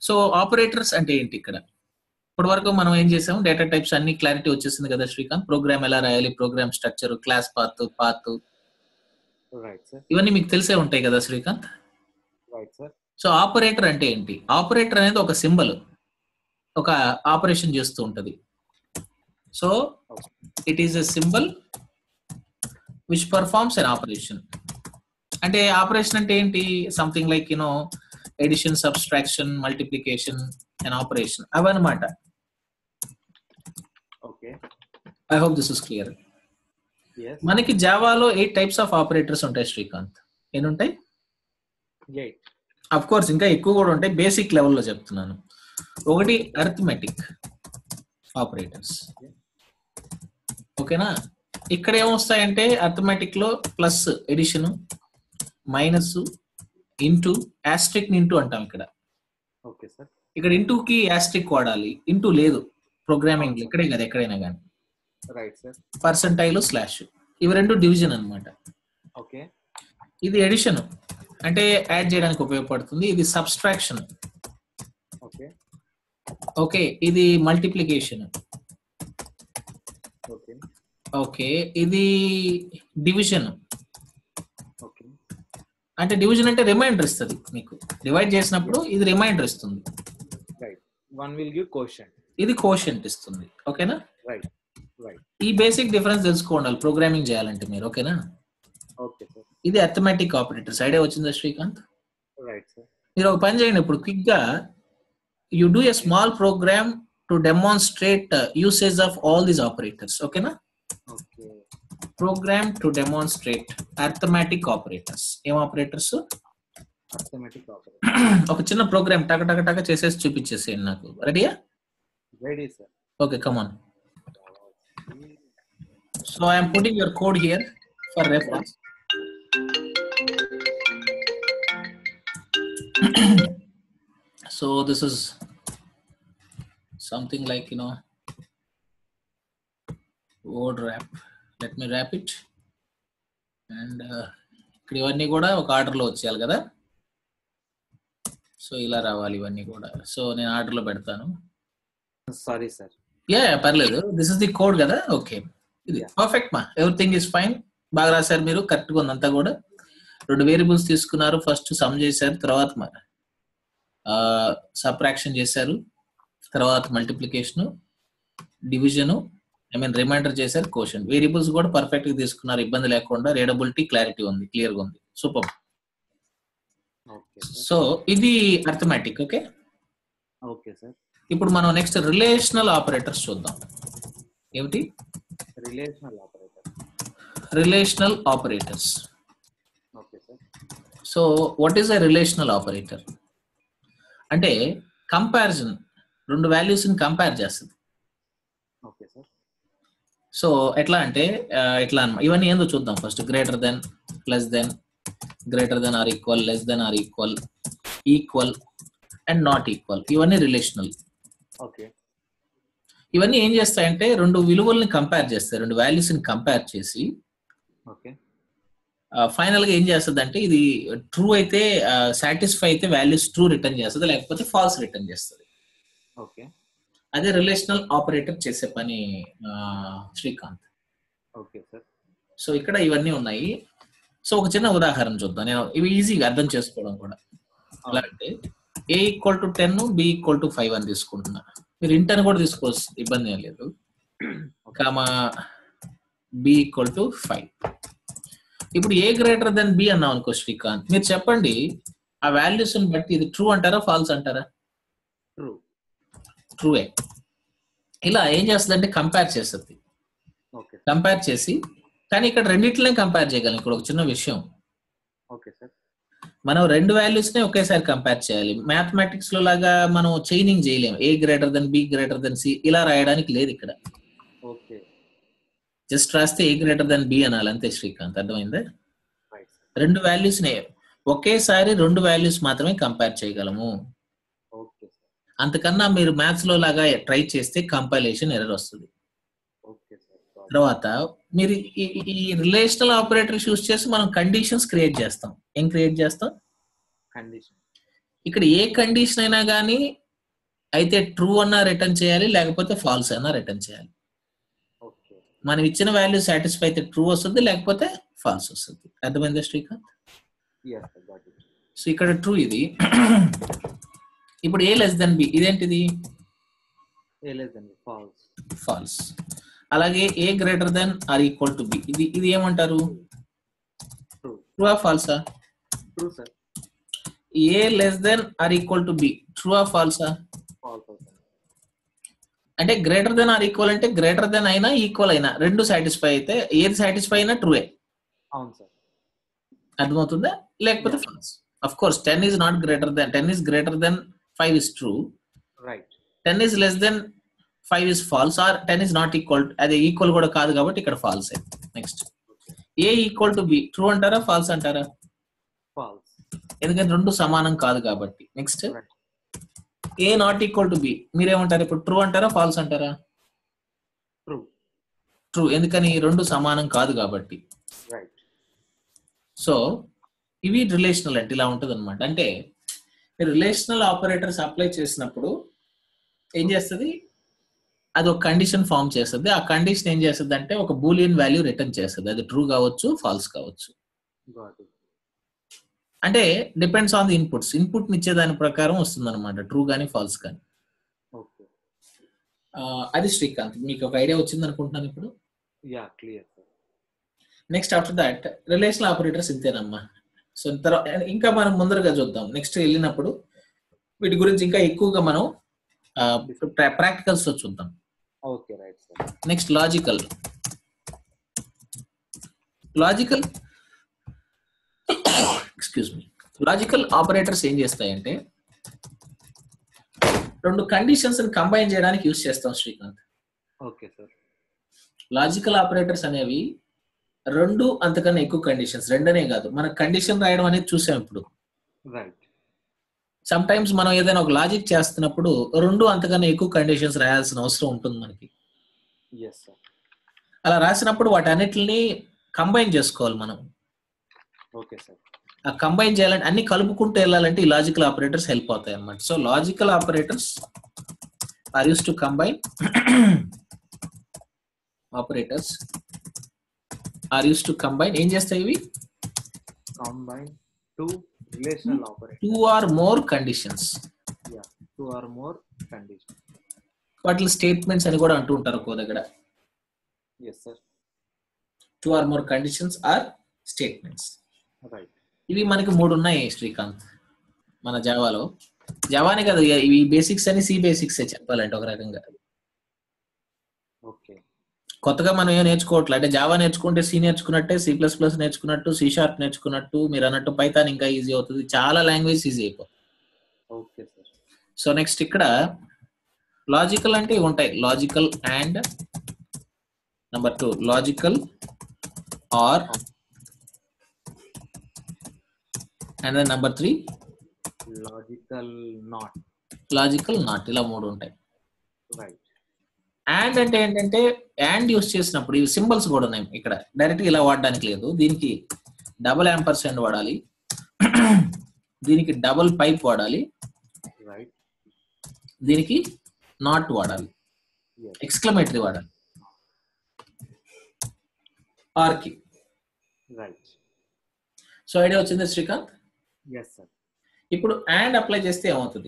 So operators అంటే ఏంటి ఇక్కడ ఇప్పటి వరకు మనం ఏం చేసాం డేటా టైప్స్ అన్ని క్లారిటీ వచ్చేసింది కదా శ్రీకాంత్ ప్రోగ్రామ్ ఎలా రాయాలి program structure class path path right sir ఇవన్నీ మీకు తెలిసే ఉంటాయి కదా Srikanth right sir so operator అంటే ఏంటి ఆపరేటర్ అనేది ఒక సింబల్ ఒక ఆపరేషన్ చేస్తూ ఉంటది so it is a symbol which performs an operation అంటే ఆపరేషన్ అంటే ఏంటి something like you know addition subtraction multiplication and operation అవన్నమాట okay I hope this is clear yes మనకి జావాలో ఎయిట్ టైప్స్ ఆఫ్ ఆపరేటర్స్ ఉంటాయి శ్రీకాంత్ ఎన్ని ఉంటాయి ఎయిట్ అఫ్ కోర్స్ ఇంకా ఎక్కువ కూడా ఉంటాయి బేసిక్ లెవెల్లో చెప్తున్నాను ఒకటి అర్థమెటిక్ ఆపరేటర్స్ ఓకేనా ఇక్కడ ఏమొస్తాయంటే అర్థమెటిక్ లో plus addition minus into asterisk into అంటాం ఇక్కడ ఓకే సార్ ఇక్కడ ఇంటూ కి యాస్ట్రిక్ వాడాలి ఇంటూ లేదు ప్రోగ్రామింగ్ ఎక్కడే కదా ఎక్కడైనా కానీ రైట్ సార్ పర్సంటైల్ స్లాష్ ఇవి రెండు డివిజన్ అన్నమాట ఓకే ఇది ఎడిషన్ అంటే యాడ్ చేయడానికి ఉపయోగపడుతుంది ఇది సబ్స్ట్రాక్షన్ ఓకే ఓకే ఇది మల్టిప్లికేషన్ ఓకే ఓకే ఇది డివిజన్ ఓకే అంటే డివిజన్ అంటే రిమైండర్ ఇస్తుంది మీకు డివైడ్ చేసినప్పుడు ఇది రిమైండర్ ఇస్తుంది right one will give question ఇది కోషంట్ ఇస్తుంది ఓకేనా రైట్ రైట్ ఈ బేసిక్ డిఫరెన్స్ తెలుసుకోండి ప్రోగ్రామింగ్ చేయాలంటే మీరు ఓకేనా ఓకే సార్ ఇది అథమెటిక్ ఆపరేటర్స్ ఐడియా వచ్చిందా శ్రీకాంత్ రైట్ సార్ మీరు ఒక పని చేయండి ఇప్పుడు క్విక్ గా you do a small program to demonstrate usage of all these operators ఓకేనా okay program to demonstrate arithmetic operators ఏం ఆపరేటర్స్ అర్థమెటిక్ ఆపరేటర్ ఒక చిన్న ప్రోగ్రామ్ టక టక టక చేసేసి చూపించేసేయండి నాకు రెడీయా ready sir okay come on so I'm putting your code here for reference so this is something like you know word wrap let me wrap it and uh, ఇక్కడ ఇవన్నీ కూడా ఒక ఆర్డర్లో వచ్చేయాలి కదా సో ఇలా రావాలి ఇవన్నీ కూడా సో నేను ఆర్డర్లో పెడతాను సారీ సార్ యా పర్లేదు దిస్ ఇస్ ది కోడ్ కదా ఓకే ఇది Yeah. పర్ఫెక్ట్ మా ఎవ్రీథింగ్ ఇస్ ఫైన్ బాగా రాశారు మీరు కరెక్ట్ గా ఉందంతా కూడా రెండు వేరియబుల్స్ తీసుకున్నారు ఫస్ట్ సమ్ చేశారు తర్వాత సబ్ట్రాక్షన్ చేశారు తర్వాత multiplication division I mean remainder చేశారు క్వశ్చన్ వేరియబుల్స్ కూడా పర్ఫెక్ట్ గా తీసుకున్నారు ఇబ్బంది లేకుండా రీడబిలిటీ క్లారిటీ ఉంది క్లియర్ గా ఉంది సూపర్ ఓకే సో ఇది అర్థమెటిక్ ఓకే ఓకే సార్ ఇప్పుడు మనం నెక్స్ట్ రిలేషనల్ ఆపరేటర్స్ చూద్దాం ఏమిటి relational operator relational operators okay sir so what is a relational operator అంటే కంపారిజన్ రెండు వాల్యూస్ ని కంపేర్ చేస్తుంది ఓకే సార్ సో ఎట్లా అంటే ఆ, ఎట్లా అన్నమాట ఇవన్నీ ఏందో చూద్దాం first greater than less than greater than or equal less than or equal equal and not equal ఇవన్నీ రిలేషనల్ ఓకే ఇవన్నీ ఏం చేస్తాయంటే రెండు విలువల్ని కంపేర్ చేస్తాయి రెండు వాల్యూస్ ని కంపేర్ చేసి ఓకే ఫైనల్ గా ఏం చేస్తుంది అంటే ఇది ట్రూ అయితే సాటిస్ఫై అయితే వాల్యూస్ ట్రూ రిటర్న్ చేస్తుంది లేకపోతే ఫాల్స్ రిటర్న్ చేస్తుంది ఓకే అదే రిలేషనల్ ఆపరేటర్ చేసే పని ఆ, శ్రీకాంత్ ఓకే సార్ సో ఇక్కడ ఇవన్నీ ఉన్నాయి సో ఒక చిన్న ఉదాహరణ చూద్దాం నేను ఇవి ఈజీగా అర్థం చేసుకోవడం కూడా ఎలా అంటే a equal to ten B equal to five అని తీసుకుంటున్నా మీరు ఇంటర్ కూడా తీసుకోవచ్చు ఇబ్బంది ఏం లేదు comma b equal to five ఇప్పుడు ఏ గ్రేటర్ దెన్ బి అన్నాం అనుకో శ్రీకాంత్ మీరు చెప్పండి ఆ వాల్యూస్ బట్టి ఇది ట్రూ అంటారా ఫాల్స్ అంటారా ట్రూ ట్రూవే ఇలా ఏం చేస్తుంది అంటే కంపేర్ చేస్తుంది ఓకే కంపేర్ చేసి కానీ ఇక్కడ రెండిట్లనే కంపేర్ చేయగలం ఇక్కడ ఒక చిన్న విషయం ఓకే సార్ మనం రెండు వాల్యూస్ నే ఒకేసారి కంపేర్ చేయాలి మ్యాథమెటిక్స్ లో లాగా మనం చైనింగ్ చేయలేము a greater then b greater than c ఇలా రాయడానికి లేదు ఇక్కడ ఓకే జస్ట్ రాస్తే ఏ గ్రేటర్ దెన్ బి అనాలి అంతే శ్రీకాంత్ అర్థమైందా రైట్ సార్ రెండు వాల్యూస్ నే ఒకేసారి రెండు వాల్యూస్ మాత్రమే కంపేర్ చేయగలము ఓకే సార్ అంతకన్నా మీరు మ్యాథ్స్ లో లాగా ట్రై చేస్తే కంపైలేషన్ ఎర్రర్ వస్తుంది ఓకే సార్ తర్వాత మీరు ఈ- ఈ- ఈ రిలేషనల్ ఆపరేటర్స్ యూస్ చేసి మనం కండిషన్స్ క్రియేట్ చేస్తాం ఏం క్రియేట్ చేస్తాం కండిషన్ ఇక్కడ ఏ కండిషన్ అయినా కానీ అయితే ట్రూ అన్నా రిటర్న్ చేయాలి లేకపోతే ఫాల్స్ అయినా రిటర్న్ చేయాలి ఓకే మనం ఇచ్చిన వాల్యూ సాటిస్ఫై అయితే ట్రూ వస్తుంది లేకపోతే ఫాల్స్ వస్తుంది అర్థమైందా Srikanth yes sir got it so ఇక్కడ ట్రూ ఇది ఇప్పుడు ఏ లెస్ దెన్ బి ఇదేంటిది ఏ లేదండి ఫాల్స్ ఫాల్స్ అలాగే a greater than or equal to b ఇది ఇది ఏమంటారు ట్రూ ట్రూ ఆ ఫాల్సా true sir a less than or equal to b true ఆ ఫాల్సా ఫాల్స్ అవుతుంది అంటే గ్రేటర్ దెన్ ఆర్ ఈక్వల్ అంటే గ్రేటర్ దెన్ అయినా ఈక్వల్ అయినా రెండు సాటిస్ఫై అయితే ఏది సాటిస్ఫై అయినా ట్రూఏ అవును సార్ అర్థమవుతుందా లేకపోతే false of course ten is not greater than ten is greater than five is true right ten is less than five is false or ten is not equal అదే equal కూడా కాదు కాబట్టి ఇక్కడ false next a equal to b true అంటారా false అంటారా false ఎందుకంటే రెండు సమానం కాదు కాబట్టి next right a not equal to b మీరేమంటారు ఇప్పుడు ట్రూ అంటారా ఫాల్స్ అంటారా ట్రూ ట్రూ ఎందుకని ఈ రెండు సమానం కాదు కాబట్టి రైట్ సో ఇవి రిలేషనల్ అంటే ఇలా ఉంటుంది అనమాట అంటే రిలేషనల్ ఆపరేటర్స్ అప్లై చేసినప్పుడు ఏం చేస్తుంది అది ఒక కండిషన్ ఫామ్ చేస్తుంది ఆ కండిషన్ ఏం చేస్తుంది అంటే ఒక బూలియన్ వాల్యూ రిటర్న్ చేస్తుంది అది ట్రూ కావచ్చు ఫాల్స్ కావచ్చు గాట్ ఇట్ అంటే depends on the inputs input ఇచ్చే దాని ప్రకారం వస్తుంది అనమాట ట్రూ కానీ ఫాల్స్ కానీ ఓకే అది శ్రీకాంత్ మీకు ఒక ఐడియా వచ్చింది అనుకుంటున్నాను ఇప్పుడు yeah clear sir next after that relational operators ఇంతేనమ్మా సో తర్వాత ఇంకా మనం ముందరగా చూద్దాం నెక్స్ట్ వెళ్ళినప్పుడు వీటి గురించి ఇంకా ఎక్కువగా మనం ప్రాక్టికల్స్ లో చూద్దాం okay right sir next logical logical excuse me logical operators ఏం చేస్తాయంటే రెండు కండిషన్స్ కంబైన్ చేయడానికి యూజ్ చేస్తాం Srikanth okay sir logical operators అనేవి రెండు అంతకన్నా ఎక్కువ కండిషన్స్ రెండనే కాదు మన కండిషన్ రాయడం అనేది చూసాం ఇప్పుడు రైట్ సమ్ టైమ్స్ మనం ఏదైనా ఒక లాజిక్ చేస్తున్నప్పుడు రెండు అంతకన్నా ఎక్కువ కండిషన్స్ రాయాల్సిన అవసరం ఉంటుంది మనకి ఎస్ సార్ అలా రాసినప్పుడు వాటి అన్నిటిని కంబైన్ చేసుకోవాలి మనం ఓకే సార్ ఆ కంబైన్ చేయాలంటే అన్ని కలుపుకుంటూ వెళ్ళాలంటే ఈ లాజికల్ ఆపరేటర్స్ హెల్ప్ అవుతాయి అన్నమాట so logical operators are use to combine operators are use to combine ఏం చేస్తాయి ఇవి combine two relational operators. Two or more conditions Yeah, two or more conditions. వాటి స్టేట్మెంట్స్ అని కూడా అంటూ ఉంటారు ఒక్కో దగ్గర Yes, sir. Two or more conditions or statements Right. ఇవి మనకి మూడు ఉన్నాయి శ్రీకాంత్ మన జావాలో జావానే కదా ఇవి బేసిక్స్ అని సి బేసిక్స్ చెప్పాలంటే ఒక రకంగా Okay. కొత్తగా మనం ఏం నేర్చుకోవట్లే అంటే జావా నేర్చుకుంటే సి నేర్చుకున్నట్టే సి ప్లస్ ప్లస్ నేర్చుకున్నట్టు సి షార్ప్ నేర్చుకున్నట్టు మీరు అన్నట్టు పైథాన్ ఇంకా ఈజీ అవుతుంది చాలా లాంగ్వేజ్ ఈజీ అయిపోతుంది Okay, sir. సో నెక్స్ట్ ఇక్కడ లాజికల్ అంటే ఇవి ఉంటాయి logical and number two logical or and then number three Logical not. Logical not ఇలా మూడు ఉంటాయి Right. అండ్ అంటే ఏంటంటే అండ్ యూస్ చేసినప్పుడు ఇవి సింబల్స్ కూడా ఉన్నాయి ఇక్కడ డైరెక్ట్ ఇలా వాడడానికి లేదు దీనికి డబల్ యాంపర్సెంట్ వాడాలి దీనికి డబల్ పైప్ వాడాలి Right. దీనికి నాట్ వాడాలి Yes. ఎక్స్క్లమేటరీ వాడాలి ఆర్కి Right. సో ఐడియా వచ్చింది శ్రీకాంత్ Yes, sir. ఇప్పుడు అండ్ అప్లై చేస్తే ఏమవుతుంది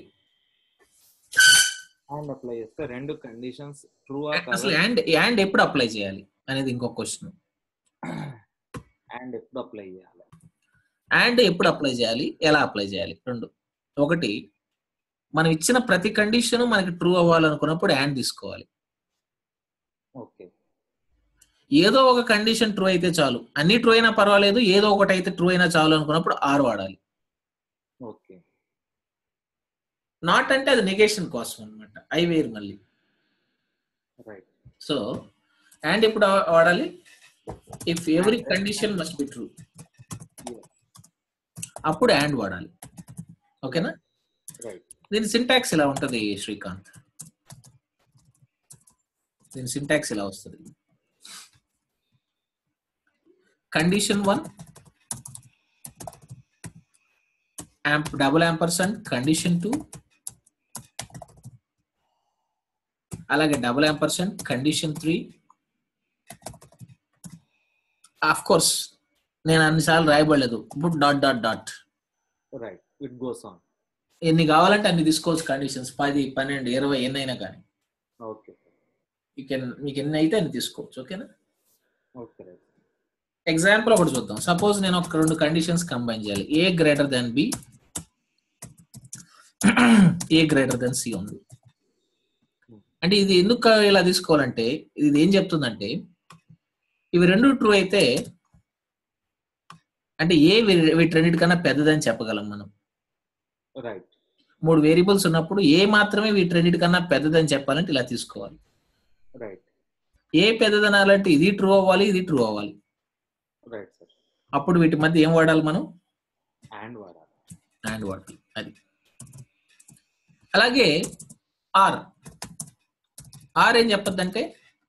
And apply చేస్తే రెండు కండిషన్స్ ట్రూ అసలు అండ్ అండ్ ఎప్పుడు అప్లై చేయాలి అనేది ఇంకో క్వశ్చన్ అండ్ ఎప్పుడు అప్లై చేయాలి అండ్ ఎప్పుడు అప్లై చేయాలి ఎలా అప్లై చేయాలి రెండు ఒకటి మనం ఇచ్చిన ప్రతి కండిషన్ మనకి ట్రూ అవ్వాలనుకున్నప్పుడు అండ్ తీసుకోవాలి ఓకే ఏదో ఒక కండిషన్ ట్రూ అయితే చాలు అన్ని ట్రూ అయినా పర్వాలేదు ఏదో ఒకటి అయితే ట్రూ అయినా చాలు అనుకున్నప్పుడు ఆర్ వాడాలి ఓకే నాట్ అంటే అది నెగేషన్ కోసం అనమాట ఐ వేరు మళ్ళీ రైట్ సో అండ్ ఎప్పుడు వా- వాడాలి if every condition must be true అప్పుడు అండ్ వాడాలి ఓకేనా రైట్ దీని సింటాక్స్ ఇలా ఉంటది శ్రీకాంత్ దీని సింటాక్స్ ఇలా వస్తుంది condition one amp double ampersand condition two అలాగే double ampersand condition three of course నేను అన్నిసార్లు రాయబడలేదు ఇప్పుడు dot dot dot right it goes on ఎన్ని కావాలంటే అన్ని తీసుకోవచ్చు కండిషన్స్ పది పన్నెండు ఇరవై ఎన్ని అయినా కానీ ఓకే యూ కెన్ మీకు ఎన్ని అయితే అన్ని తీసుకోవచ్చు ఓకేనా ఓకే రైట్ ఎగ్జాంపుల్ ఒకటి చూద్దాం సపోజ్ నేను ఒక రెండు కండిషన్స్ కంబైన్ చేయాలి a greater then b a greater than c ఉంది అంటే ఇది ఎందుకు ఇలా తీసుకోవాలంటే ఇది ఏం చెప్తుందంటే ఇవి రెండు ట్రూ అయితే అంటే ఏ వీ- వీటన్నిటికన్నా పెద్దదని చెప్పగలం మనం రైట్ మూడు వేరియబుల్స్ ఉన్నప్పుడు ఏ మాత్రమే వీటన్నిటికన్నా పెద్దదని చెప్పాలంటే ఇలా తీసుకోవాలి రైట్ ఏ పెద్దదనాలంటే ఇది ట్రూ అవ్వాలి ఇది ట్రూ అవ్వాలి రైట్ సార్ అప్పుడు వీటి మధ్య ఏం వాడాలి మనం అండ్ వాడాలి అండ్ వాడాలి అది అలాగే ఆర్ ఆర్ ఏం చెప్పొద్దంటే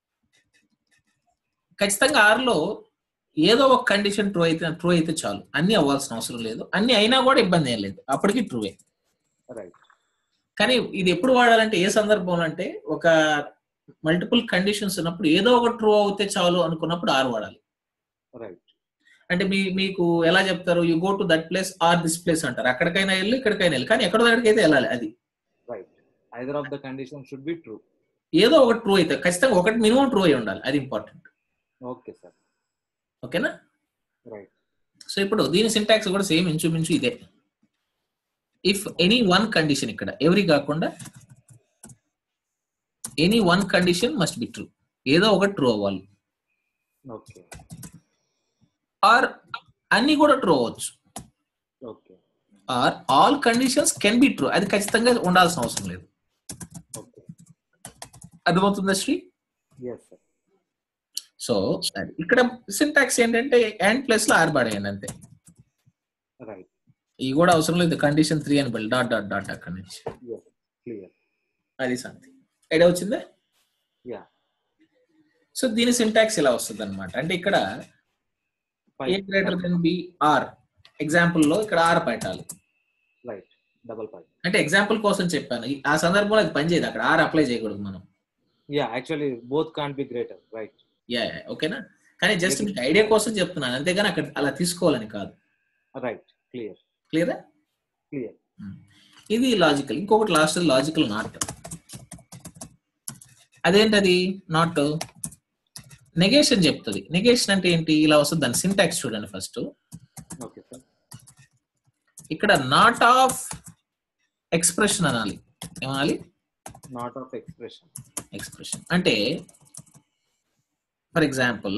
ఖచ్చితంగా R లో ఏదో ఒక కండిషన్ ట్రూ అయితే ట్రూ అయితే చాలు అన్ని అవ్వాల్సిన అవసరం లేదు అన్ని అయినా కూడా ఇబ్బంది ఏం లేదు అప్పటికి ట్రూవే రైట్ కానీ ఇది ఎప్పుడు వాడాలంటే ఏ సందర్భంలో అంటే ఒక మల్టిపుల్ కండిషన్స్ ఉన్నప్పుడు ఏదో ఒక ట్రూ అవుతే చాలు అనుకున్నప్పుడు ఆర్ వాడాలి రైట్ అంటే మీ మీకు ఎలా చెప్తారు you go to that place or this place అంటారు అక్కడికైనా వెళ్ళి ఇక్కడికైనా వెళ్ళి కానీ ఎక్కడో దగ్గరికి అయితే వెళ్ళాలి అది right either of the condition should be true ఏదో ఒకటి ట్రూ అయితే ఖచ్చితంగా ఒకటి మినిమం ట్రూ అయి ఉండాలి అది ఇంపార్టెంట్ ఓకే సార్ ఓకేనా రైట్ సో ఇప్పుడు దీని సింటాక్స్ కూడా సేమ్ ఇంచుమించు ఇదే ఇఫ్ ఎనీ వన్ కండిషన్ ఇక్కడ ఎవరి కాకుండా any one condition must be true ఏదో ఒకటి ట్రూ అవ్వాలి ఓకే ఆర్ అన్ని కూడా ట్రూ అవ్వచ్చు okay or all conditions can be true అది ఖచ్చితంగా ఉండాల్సిన అవసరం లేదు ఓకే అర్థమవుతుందా శ్రీ ఎస్ సార్ సో ఇక్కడ సింటాక్స్ ఏంటంటే అండ్ ప్లస్ లో ఆర్ పడేయండి అంతే రైట్ ఇవి కూడా అవసరం లేదు కండిషన్ త్రీ అని బలి డాట్ డాట్ డాట్ అక్కడి నుంచి ఎస్ క్లియర్ అది సంగతి ఐడియా వచ్చిందా యా సో దీని సింటాక్స్ ఇలా వస్తుంది అనమాట అంటే ఇక్కడ a greater then b or example లో ఇక్కడ ఆర్ పెట్టాలి రైట్ డబల్ ఫైవ్ అంటే ఎగ్జాంపుల్ కోసం చెప్పాను ఈ- ఆ సందర్భంలో అది పనిచేయదు అక్కడ ఆర్ అప్లై చేయకూడదు మనం yeah actually both can't be greater right yeah ఓకేనా కానీ జస్ట్ మీకు ఐడియా కోసం చెప్తున్నాను అంతేగాని అక్కడ అలా తీసుకోవాలని కాదు రైట్ క్లియర్ క్లియరా క్లియర్ ఇది లాజికల్ ఇంకొకటి లాస్ట్ లాజికల్ నాట్ అదేంటది నాట్ నెగేషన్ చెప్తుంది నెగేషన్ అంటే ఏంటి ఇలా వస్తుంది దాని సింటాక్స్ చూడండి ఫస్ట్ ఓకే సార్ ఇక్కడ నాట్ ఆఫ్ ఎక్స్ప్రెషన్ అనాలి ఏమనాలి నాట్ ఆఫ్ ఎక్స్ప్రెషన్ ఎక్స్ప్రెషన్ అంటే for example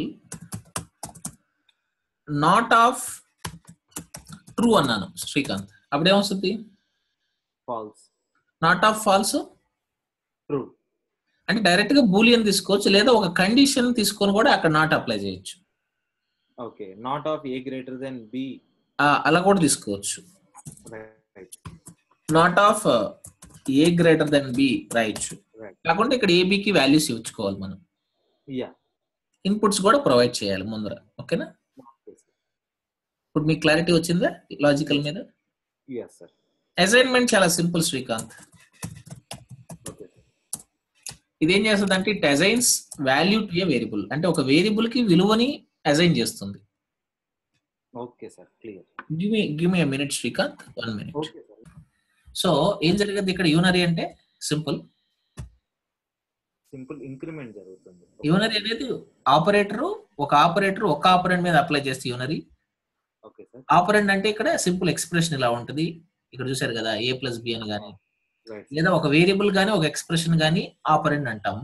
not of true అన్నాను శ్రీకాంత్ అప్పుడేమొస్తుంది false not of false true అంటే డైరెక్ట్ గా బూలియన్ తీసుకోవచ్చు లేదా ఒక కండిషన్ తీసుకొని కూడా అక్కడ నాట్ అప్లై చేయొచ్చు okay not of a greater then b ఆ, అలా కూడా తీసుకోవచ్చు right not of a greater then b రాయొచ్చు రైట్ కాకుండా ఇక్కడ ఏబికి వాల్యూస్ ఇచ్చుకోవాలి మనం యా ఇన్పుట్స్ కూడా ప్రొవైడ్ చేయాలి ముందర ఓకేనా ఓకే సార్ ఇప్పుడు మీకు క్లారిటీ వచ్చిందా లాజికల్ మీద ఎస్ సార్ అసైన్మెంట్ చాలా సింపుల్ శ్రీకాంత్ ఓకే సార్ ఇదేం చేస్తుంది అంటే it assigns value to a variable అంటే ఒక వేరియబుల్ కి విలువని అజైన్ చేస్తుంది okay sir clear give me give me minute Srikanth one minute okay sir so ఏం జరిగింది ఇక్కడ యూనరీ అంటే సింపుల్ సింపుల్ ఇంక్రిమెంట్ జరుగుతుంది యూనరీ అనేది ఆపరేటర్ ఒక ఆపరేటర్ ఒక ఆపరెంట్ మీద అప్లై చేస్తే యూనరీ ఓకే సార్ ఆపరెంట్ అంటే ఇక్కడ సింపుల్ ఎక్స్ప్రెషన్ ఇలా ఉంటుంది ఇక్కడ చూసారు కదా ఏ ప్లస్ బి అని కానీ రైట్ లేదా ఒక వేరియబుల్ గానీ ఒక ఎక్స్ప్రెషన్ గానీ ఆపరెంట్ అంటాము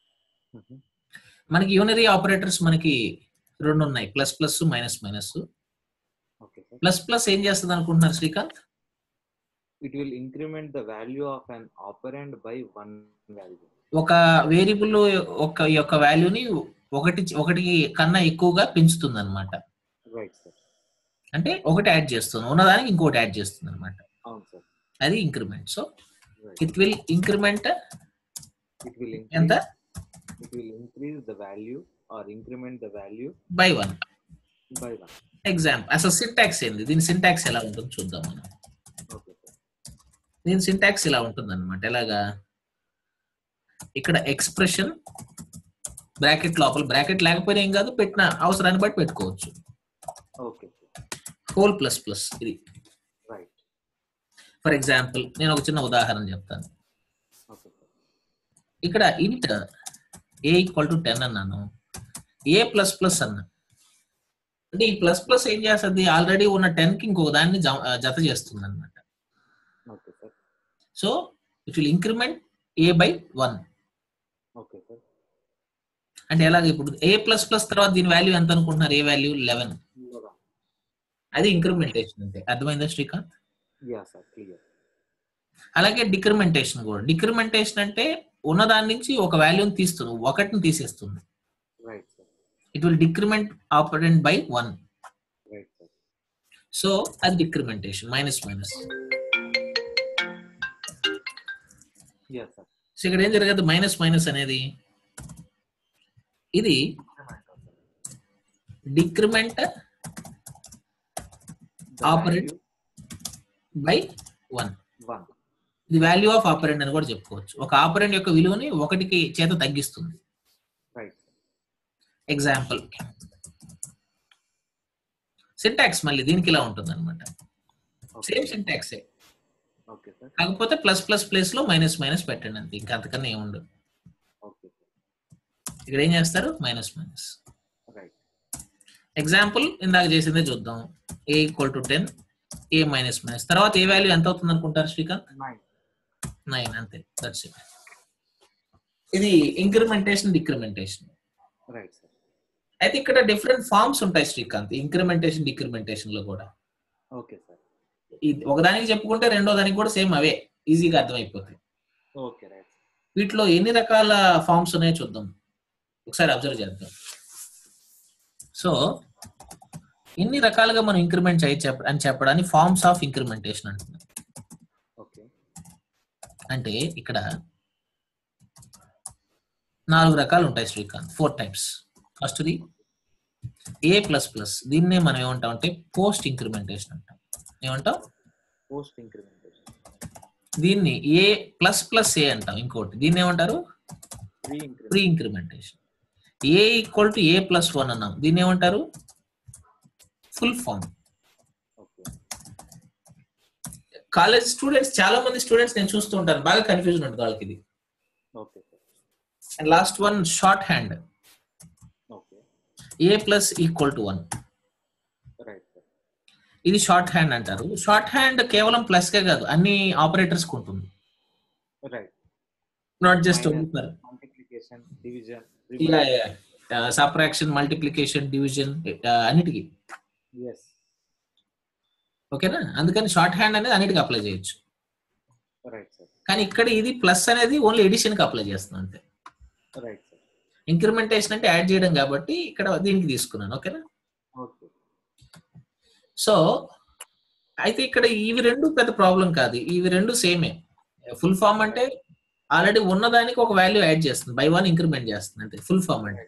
మనకి యూనరీ ఆపరేటర్స్ మనకి రెండు ఉన్నాయి plus plus minus minus okay sir plus plus ఏం చేస్తుంది అనుకుంటున్నారు Srikanth it will increment the value of an operand by one value. ఒక వేరియబుల్ ఒక యొక్క వాల్యూని ఒకటి ఒకటి కన్నా ఎక్కువగా పెంచుతుంది అనమాట Right, sir. అంటే ఒకటి యాడ్ చేస్తుంది ఉన్నదానికి ఇంకోటి యాడ్ చేస్తుంది అనమాట అవును సార్ అది increment so Right. It will increment It will ఎంత increase, it will increase the value or increment the value by one by one. Example అసలు సింటాక్స్ ఏంది దీని సింటాక్స్ ఎలా ఉంటుందో చూద్దాం మనం దీని సింటాక్స్ ఇలా ఉంటుంది అనమాట ఎలాగా ఇక్కడ ఎక్స్ప్రెషన్ బ్రాకెట్ లోపల బ్రాకెట్ లేకపోయినా ఏం కాదు పెట్టిన అవసరాన్ని బట్టి పెట్టుకోవచ్చు ఓకే హోల్ ప్లస్ ప్లస్ ఇది రైట్ ఫర్ ఎగ్జాంపుల్ నేను ఒక చిన్న ఉదాహరణ చెప్తాను ఓకే సార్ ఇక్కడ ఇంట్ ఏ ఈక్వల్ టు టెన్ అన్నాను ఏ ప్లస్ ప్లస్ అన్నా అంటే ఈ ప్లస్ ప్లస్ ఏం చేస్తుంది ఆల్రెడీ ఉన్న టెన్ కి ఇంకొక దాన్ని జ- జత చేస్తుంది అనమాట okay sir so it will increment a by one okay sir అంటే ఎలాగ ఇప్పుడు ఏ ప్లస్ ప్లస్ తర్వాత దీని వాల్యూ ఎంత అనుకుంటున్నారు ఏ వాల్యూ లెవెన్ అది ఇంక్రిమెంటేషన్ అంటే అర్థమైందా శ్రీకాంత్ యా సార్ క్లియర్ అలాగే డిక్రిమెంటేషన్ కూడా డిక్రిమెంటేషన్ అంటే ఉన్న దాని నుంచి ఒక వాల్యూని తీస్తుంది ఒకటిని తీసేస్తుంది right sir it will decrement operand by one right sir so అది decrementation minus minus yeah sir so ఇక్కడ ఏం జరగదు మైనస్ మైనస్ అనేది ఇది decrement Operand. By one one ఇది వాల్యూ ఆఫ్ ఆపరెంట్ అని కూడా చెప్పుకోవచ్చు ఒక ఆపరెంట్ యొక్క విలువని ఒకటికి చేత తగ్గిస్తుంది రైట్ ఎగ్జాంపుల్ సింటాక్స్ మళ్ళీ దీనికి ఇలా ఉంటుంది అనమాట సేమ్ సింటాక్సే ఓకే సార్ కాకపోతే ప్లస్ ప్లస్ ప్లేస్ లో మైనస్ మైనస్ పెట్టండి అంతే ఇంకా అంతకన్నా ఏముండదు ఓకే సార్ ఇక్కడ ఏం చేస్తారు మైనస్ మైనస్ రైట్ ఎగ్జాంపుల్ ఇందాక చేసిందే చూద్దాం a equal to ten a minus minus తర్వాత ఏ వాల్యూ ఎంత అవుతుంది అనుకుంటారు శ్రీకాంత్ నైన్ నైన్ అంతే దట్స్ ఇట్ ఇది ఇంక్రిమెంటేషన్ డిక్రిమెంటేషన్ రైట్ సార్ అయితే ఇక్కడ డిఫరెంట్ ఫార్మ్స్ ఉంటాయి శ్రీకాంత్ ఇంక్రిమెంటేషన్ డిక్రిమెంటేషన్ లో కూడా ఓకే సార్ ఇది ఒకదానికి చెప్పుకుంటే రెండో దానికి కూడా సేమ్ అవే ఈజీగా అర్థమైపోతాయి ఓకే రైట్ వీటిలో ఎన్ని రకాల ఫార్మ్స్ ఉన్నాయో చూద్దాం ఒకసారి అబ్జర్వ్ చేద్దాం సో ఎన్ని రకాలుగా మనం ఇంక్రిమెంట్ చేయ చెప్ప అని చెప్పడాన్ని ఫార్మ్స్ ఆఫ్ ఇంక్రిమెంటేషన్ అంటున్నాం ఓకే అంటే ఇక్కడ నాలుగు రకాలు ఉంటాయి శ్రీకాంత్ ఫోర్ టైప్స్ ఫస్ట్ది ఏ ప్లస్ ప్లస్ దీన్నే మనం ఏమంటాం అంటే పోస్ట్ ఇంక్రిమెంటేషన్ అంటాం ఏమంటాం పోస్ట్ ఇంక్రిమెంటేషన్ దీన్ని ఏ ప్లస్ ప్లస్ ఏ అంటాం ఇంకోటి దీన్ని ఏమంటారు pre pre increment incrementation a equal to a plus one అన్నాం దీన్ని ఏమంటారు full form okay college students చాలా మంది స్టూడెంట్స్ నేను చూస్తూ ఉంటాను బాగా కన్ఫ్యూజన్ ఉంటుంది వాళ్ళకి ఇది okay sir and last one short hand okay a plus equal to one right sir ఇది షార్ట్ హ్యాండ్ అంటారు షార్ట్ హ్యాండ్ కేవలం ప్లస్ కే కాదు అన్ని ఆపరేటర్స్ ఉంటుంది right not just Minus. Multiplication division subtraction multiplication division అన్నిటికీ ఎస్ ఓకేనా అందుకని షార్ట్ హ్యాండ్ అనేది అన్నిటికీ అప్లై చేయొచ్చు రైట్ సార్ కానీ ఇక్కడ ఇది ప్లస్ అనేది ఓన్లీ ఎడిషన్ కి అప్లై చేస్తుంది అంతే రైట్ సార్ ఇంక్రిమెంటేషన్ అంటే యాడ్ చేయడం కాబట్టి ఇక్కడ దీనికి తీసుకున్నాను ఓకేనా ఓకే సో అయితే ఇక్కడ ఇవి రెండు పెద్ద ప్రాబ్లం కాదు ఇవి రెండు సేమే ఫుల్ ఫామ్ అంటే ఆల్రెడీ ఉన్నదానికి ఒక వాల్యూ యాడ్ చేస్తుంది బై వన్ ఇంక్రిమెంట్ చేస్తుంది అంతే ఫుల్ ఫామ్ అంటే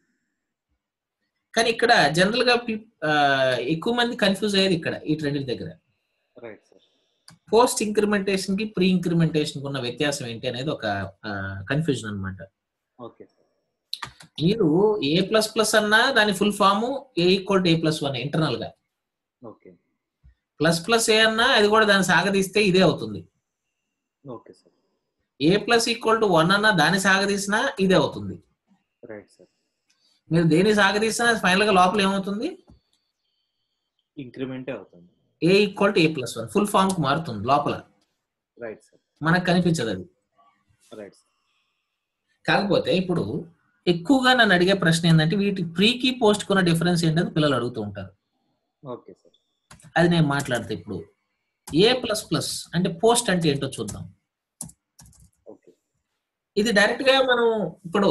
కానీ ఇక్కడ జనరల్ గా పీ- ఆ, ఎక్కువ మంది కన్ఫ్యూజ్ అయ్యేది ఇక్కడ ఈ రెండింటి దగ్గర రైట్ సార్ పోస్ట్ ఇంక్రిమెంటేషన్ కి ప్రీ ఇంక్రిమెంటేషన్ కి ఉన్న వ్యత్యాసం ఏంటి అనేది ఒక కన్ఫ్యూజన్ అన్నమాట ఓకే సార్ మీరు ఏ ప్లస్ ప్లస్ అన్నా దాని full form a equal to a plus one internal గా ఓకే ప్లస్ ప్లస్ ఏ అన్నా అది కూడా దాన్ని సాగదీస్తే ఇదే అవుతుంది okay sir a plus equal to one అన్నా దాన్ని సాగదీసినా ఇదే అవుతుంది రైట్ సార్ మీరు దేన్ని సాగదీసినా ఫైనల్ గా లోపల ఏమవుతుంది ఇంక్రిమెంటే అవుతుంది a equal to a plus one full form కు మారుతుంది లోపల రైట్ సార్ మనకు కనిపించదు అది రైట్ సార్ కాకపోతే ఇప్పుడు ఎక్కువగా నన్ను అడిగే ప్రశ్న ఏంటంటే వీటి ప్రీకి పోస్ట్ కొన్న డిఫరెన్స్ ఏంటని పిల్లలు అడుగుతూ ఉంటారు ఓకే సార్ అది నేను మాట్లాడితే ఇప్పుడు ఏ ప్లస్ ప్లస్ అంటే పోస్ట్ అంటే ఏంటో చూద్దాం ఓకే ఇది డైరెక్ట్ గా మనం ఇప్పుడు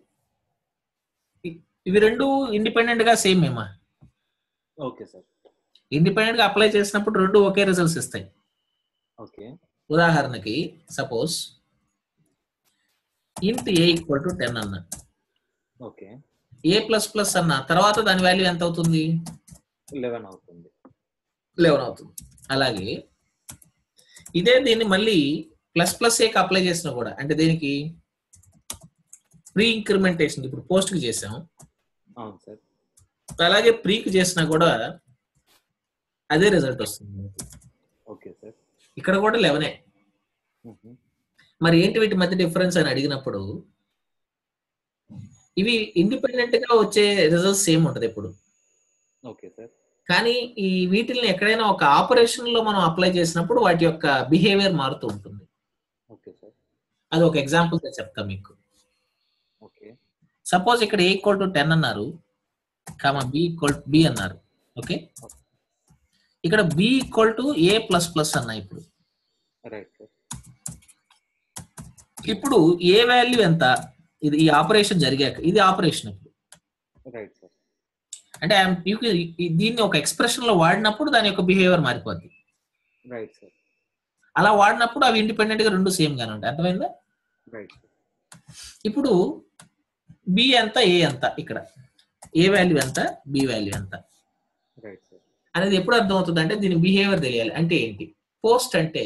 ఇ- ఇవి రెండు ఇండిపెండెంట్ గా సేమ్ ఏమా ఓకే సార్ ఇండిపెండెంట్ గా అప్లై చేసినప్పుడు రెండు ఒకే రిజల్ట్స్ ఇస్తాయి ఓకే ఉదాహరణకి suppose int a equal to ten అన్న ఓకే ఏ ప్లస్ ప్లస్ అన్న తర్వాత దాని వాల్యూ ఎంత అవుతుంది లెవెన్ అవుతుంది లెవెన్ అవుతుంది అలాగే ఇదే దీన్ని మళ్ళీ ప్లస్ ప్లస్ ఏకి అప్లై చేసినా కూడా అంటే దీనికి ప్రీ ఇంక్రిమెంటేషన్ ఇప్పుడు పోస్ట్ కి చేసాం అవును సార్ అలాగే ప్రీకి చేసినా కూడా అదే రిజల్ట్ వస్తుంది మనకి. ఓకే సార్ ఇక్కడ కూడా లెవెనే మరి ఏంటి వీటి మధ్య డిఫరెన్స్ అని అడిగినప్పుడు ఇవి ఇండిపెండెంట్ గా వచ్చే రిజల్ట్స్ సేమ్ ఉంటది ఎప్పుడు ఓకే సార్ కానీ ఈ వీటిల్ని ఎక్కడైనా ఒక ఆపరేషన్ లో మనం అప్లై చేసినప్పుడు వాటి యొక్క బిహేవియర్ మారుతూ ఉంటుంది ఓకే సార్ అది ఒక ఎగ్జాంపుల్ గా చెప్తా మీకు ఓకే సపోజ్ ఇక్కడ ఏ ఈక్వల్ టు టెన్ అన్నారు కామా బి ఈక్వల్ బి అన్నారు ఓకే ఇక్కడ b equal to a plus plus అన్నా ఇప్పుడు రైట్ సార్ ఇప్పుడు ఏ వాల్యూ ఎంత ఇది ఈ ఆపరేషన్ జరిగాక ఇది ఆపరేషన్ ఇప్పుడు రైట్ సార్ అంటే I'm- you can- ఈ- దీన్ని ఒక ఎక్స్ప్రెషన్ లో వాడినప్పుడు దాని యొక్క బిహేవియర్ మారిపోద్ది రైట్ సార్ అలా వాడినప్పుడు అవి ఇండిపెండెంట్ గా రెండు సేమ్ గానే ఉంటాయి అర్థమైందా రైట్ సార్ ఇప్పుడు బి ఎంత ఏ ఎంత ఇక్కడ ఏ వాల్యూ ఎంత బి వాల్యూ ఎంత రైట్ సార్ అనేది ఎప్పుడు అర్థం అవుతుంది అంటే దీని బిహేవియర్ తెలియాలి అంటే ఏంటి పోస్ట్ అంటే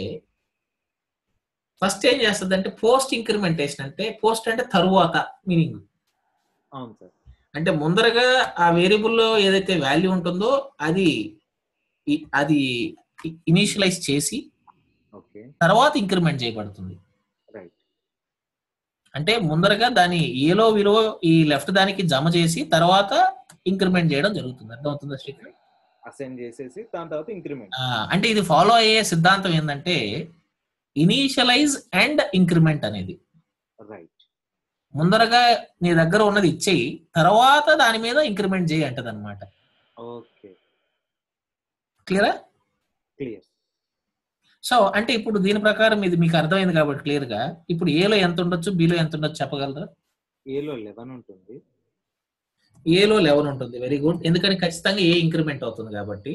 ఫస్ట్ ఏం చేస్తుంది అంటే పోస్ట్ ఇంక్రిమెంటేషన్ అంటే పోస్ట్ అంటే తరువాత మీనింగ్ అవును సార్ అంటే ముందరగా ఆ వేరియబుల్ లో ఏదైతే వాల్యూ ఉంటుందో అది ఇ- అది ఇనిషియలైజ్ చేసి ఓకే తర్వాత ఇంక్రిమెంట్ చేయబడుతుంది రైట్ అంటే ముందరగా దాని ఏలో విలువ ఈ లెఫ్ట్ దానికి జమ చేసి తర్వాత ఇంక్రిమెంట్ చేయడం జరుగుతుంది అర్థమవుతుందా శ్రీకర్ అసైన్ చేసేసి దాని తర్వాత ఇంక్రిమెంట్ ఆ, అంటే ఇది ఫాలో అయ్యే సిద్ధాంతం ఏంటంటే ఇనీషియలైజ్ అండ్ ఇంక్రిమెంట్ అనేది రైట్ ముందరగా నీ దగ్గర ఉన్నది ఇచ్చేయి తర్వాత దాని మీద ఇంక్రిమెంట్ చేయి అంటది అనమాట ఓకే క్లియరా క్లియర్ సో అంటే ఇప్పుడు దీని ప్రకారం ఇది మీకు అర్థమైంది కాబట్టి క్లియర్ గా ఇప్పుడు ఏలో ఎంత ఉండొచ్చు బిలో ఎంత ఉండొచ్చు చెప్పగలరా ఏలో లెవెన్ ఉంటుంది ఏలో లెవెన్ ఉంటుంది వెరీ గుడ్ ఎందుకని ఖచ్చితంగా ఏ ఇంక్రిమెంట్ అవుతుంది కాబట్టి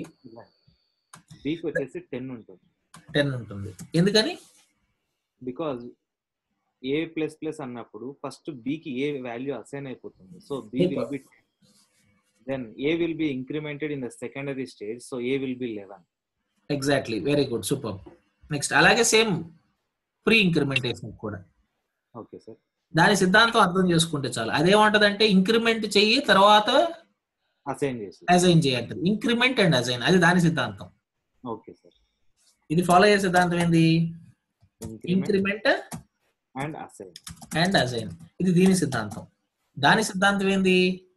బీకి వచ్చేసి టెన్ ఉంటుంది టెన్ ఉంటుంది ఎందుకని బికాజ్ ఏ ప్లస్ ప్లస్ అన్నప్పుడు ఫస్ట్ కి ఏ వాల్యూ అసైన్ అయిపోతుంది so b will be then a will be incremented in the secondary stage so a will be eleven exactly very good super next అలాగే same pre incrementation కూడా okay sir దాని సిద్ధాంతం అర్థం చేసుకుంటే చాలు అదేమంటదంటే increment చెయ్యి తర్వాత అసైన్ చేసి అజైన్ చేయంటది ఇంక్రిమెంట్ అండ్ అజైన్ అది దాని సిద్ధాంతం ఓకే సార్ ఇది ఫాలో అయ్యే సిద్ధాంతం ఏంది increment increment and assign and assign ఇది దీని సిద్ధాంతం దాని సిద్ధాంతం ఏంది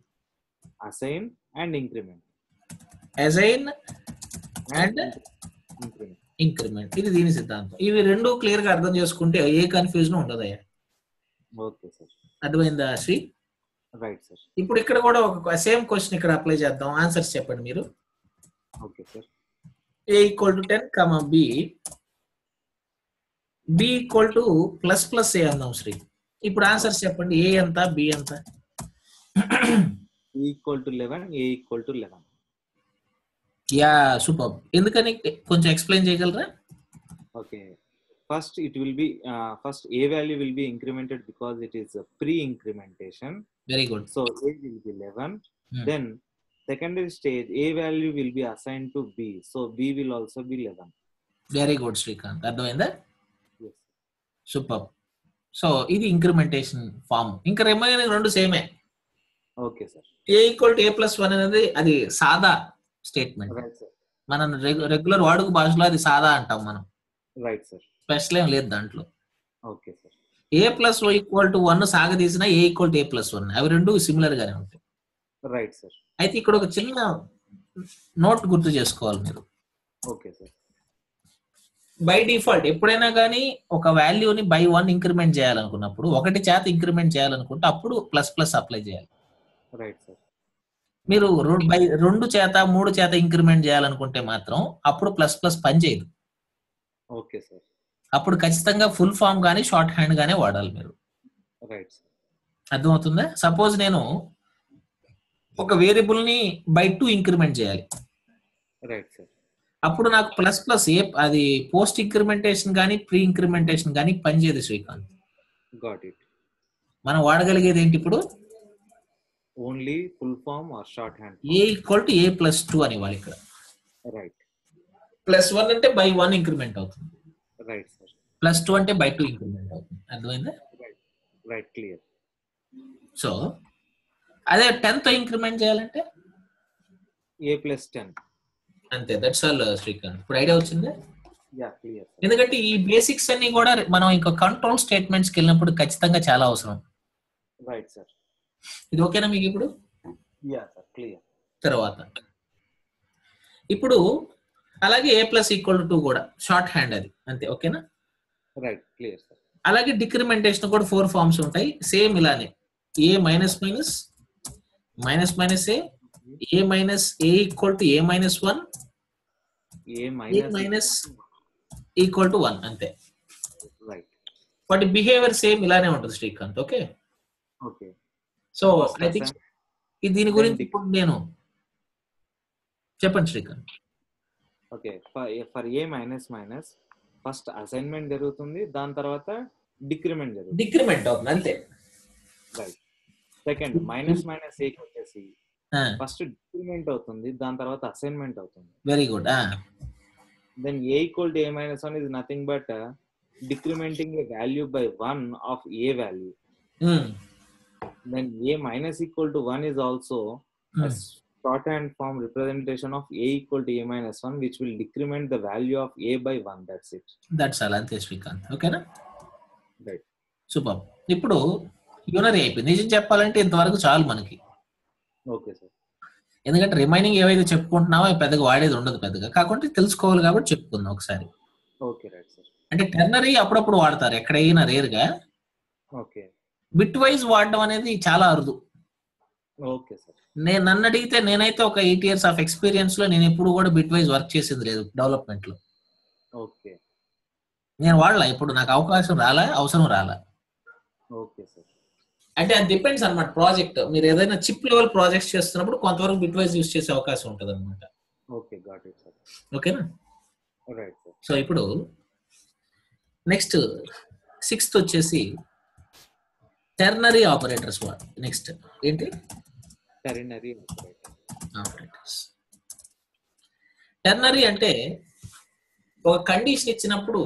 assign and increment assign and increment increment ఇది దీని సిద్ధాంతం ఇవి రెండు క్లియర్ గా అర్థం చేసుకుంటే ఏ కన్ఫ్యూజన్ ఉండదయ్యా ఓకే సార్ అర్థమైందా శ్రీ రైట్ సార్ ఇప్పుడు ఇక్కడ కూడా ఒక సేమ్ క్వశ్చన్ ఇక్కడ అప్లై చేద్దాం ఆన్సర్స్ చెప్పండి మీరు okay sir a equal to ten comma b b equal to plus plus a అందాం శ్రీ ఇప్పుడు ఆన్సర్స్ చెప్పండి ఏ ఎంత బి ఎంత equal to eleven a equal to eleven yeah super ఎందుకని కొంచెం ఎక్స్ప్లెయిన్ చేయగలరా okay first it will be first a value will be incremented because it is pre incrementation very good so a will be 11 Hmm. then secondary stage a value will be assigned to b so b will also be 11 very good Srikanth అర్థమైందా yes super so ఇది incrementation form ఇంకా remaining రెండు సేమే okay sir a equal to a plus one అనేది అది సాదా statement right sir మనం regular వాడుక భాషలో అది సాదా అంటాం మనం right sir స్పెషల్ ఏం లేదు దాంట్లో okay sir a plus equal to one సాగదీసిన a equal to a plus one అవి రెండు సిమిలర్ గానే ఉంటాయి right sir అయితే ఇక్కడ ఒక చిన్న నోట్ గుర్తు చేసుకోవాలి మీరు okay sir బై డిఫాల్ట్ ఎప్పుడైనా కానీ ఒక వాల్యూని బై వన్ ఇంక్రిమెంట్ చేయాలనుకున్నప్పుడు ఒకటి చేత ఇంక్రిమెంట్ చేయాలనుకుంటే అప్పుడు ప్లస్ ప్లస్ అప్లై చేయాలి right sir మీరు రెండు బై రెండు చేత మూడు చేత ఇంక్రిమెంట్ చేయాలనుకుంటే మాత్రం అప్పుడు ప్లస్ ప్లస్ పనిచేయదు okay sir అప్పుడు ఖచ్చితంగా ఫుల్ ఫామ్ గానీ షార్ట్ హ్యాండ్ గానే వాడాలి మీరు right sir అర్థమవుతుందా సపోజ్ నేను ఒక వేరియబుల్ ని బై టూ ఇంక్రిమెంట్ చేయాలి right sir అప్పుడు నాకు ప్లస్ ప్లస్ ఏ అది పోస్ట్ ఇంక్రిమెంటేషన్ కానీ ప్రీ ఇంక్రిమెంటేషన్ కానీ పనిచేయదు శ్రీకాంత్ got it మనం వాడగలిగేది ఏంటి ఇప్పుడు only full form or shorthand a equal to a plus two అని ఇవ్వాలి ఇక్కడ right ప్లస్ వన్ అంటే బై వన్ ఇంక్రిమెంట్ అవుతుంది రైట్ సార్ ప్లస్ టూ అంటే బై టూ ఇంక్రిమెంట్ అవుతుంది అర్థమైందా రైట్ క్లియర్ సో అదే టెన్త్ ఇంక్రిమెంట్ చేయాలంటే ఏ ప్లస్ టెన్ అంతే దట్స్ ఆల్ శ్రీకాంత్ ఇప్పుడు ఐడియా వచ్చింది యా క్లియర్ ఎందుకంటే ఈ బేసిక్స్ అన్ని కూడా మనం ఇంకా కంట్రోల్ స్టేట్మెంట్స్ కి వెళ్ళినప్పుడు ఖచ్చితంగా చాలా అవసరం రైట్ సార్ ఇది ఓకేనా మీకు ఇప్పుడు యా సార్ క్లియర్ తర్వాత ఇప్పుడు అలాగే a plus equal to two కూడా షార్ట్ హ్యాండ్ అది అంతే ఓకేనా రైట్ క్లియర్ సార్ అలాగే డిక్రిమెంటేషన్ కూడా ఫోర్ ఫార్మ్స్ ఉంటాయి సేమ్ ఇలానే a minus minus minus minus a a minus a equal to a minus one a a minus minus equal to one అంతే right వాటి బిహేవియర్ సేమ్ ఇలానే ఉంటుంది Srikanth okay okay so I think దీని గురించి ఇప్పుడు నేను చెప్పండి Srikanth okay for a minus minus first assignment జరుగుతుంది దాని తర్వాత డిక్రిమెంట్ జరుగుతుంది డిక్రిమెంట్ అవుతుంది అంతే రైట్ సెకండ్ మైనస్ మైనస్ ఏకి వచ్చేసి ఫస్ట్ డిక్రిమెంట్ అవుతుంది దాని తర్వాత అసైన్మెంట్ అవుతుంది very good then a equal to a minus one is nothing but decrementing a value by one of a value then a minus equal to one is also short hand form representation of a equal to a minus 1 which will decrement the value of a by 1 that's it that's all అంతే శ్రీకాంత్ ఓకేనా right super ఇప్పుడు unary అయిపోయింది నిజం చెప్పాలంటే ఇంతవరకు చాలు మనకి okay sir ఎందుకంటే రిమైనింగ్ ఏవైతే చెప్పుకుంటున్నావో అవి పెద్దగా వాడేది ఉండదు పెద్దగా కాకుంటే తెలుసుకోవాలి కాబట్టి చెప్పుకుందాం ఒకసారి okay right sir అంటే టెర్నరీ అప్పుడప్పుడు వాడతారు ఎక్కడైనా రేర్ గా okay బిట్ వైజ్ వాడడం అనేది చాలా అరుదు okay sir నేను నన్ను అడిగితే నేనైతే ఒక ఎయిట్ ఇయర్స్ ఆఫ్ ఎక్స్పీరియన్స్ లో నేను ఎప్పుడు కూడా బిట్ వైజ్ వర్క్ చేసింది లేదు డెవలప్మెంట్ లో okay నేను వాడలా ఇప్పుడు నాకు అవకాశం రాలా అవసరం రాలా okay sir అంటే అది డిపెండ్స్ అనమాట ప్రాజెక్ట్ మీరు ఏదైనా చిప్ లెవెల్ ప్రాజెక్ట్స్ చేస్తున్నప్పుడు కొంతవరకు బిట్ వైజ్ యూస్ చేసే అవకాశం ఉంటుంది అనమాట okay got it sir ఓకేనా right sir సో ఇప్పుడు నెక్స్ట్ సిక్స్త్ వచ్చేసి టెర్నరీ ఆపరేటర్స్ నెక్స్ట్ ఏంటి ternary operator ఆపరేటర్స్ టెర్నరీ అంటే ఒక కండిషన్ ఇచ్చినప్పుడు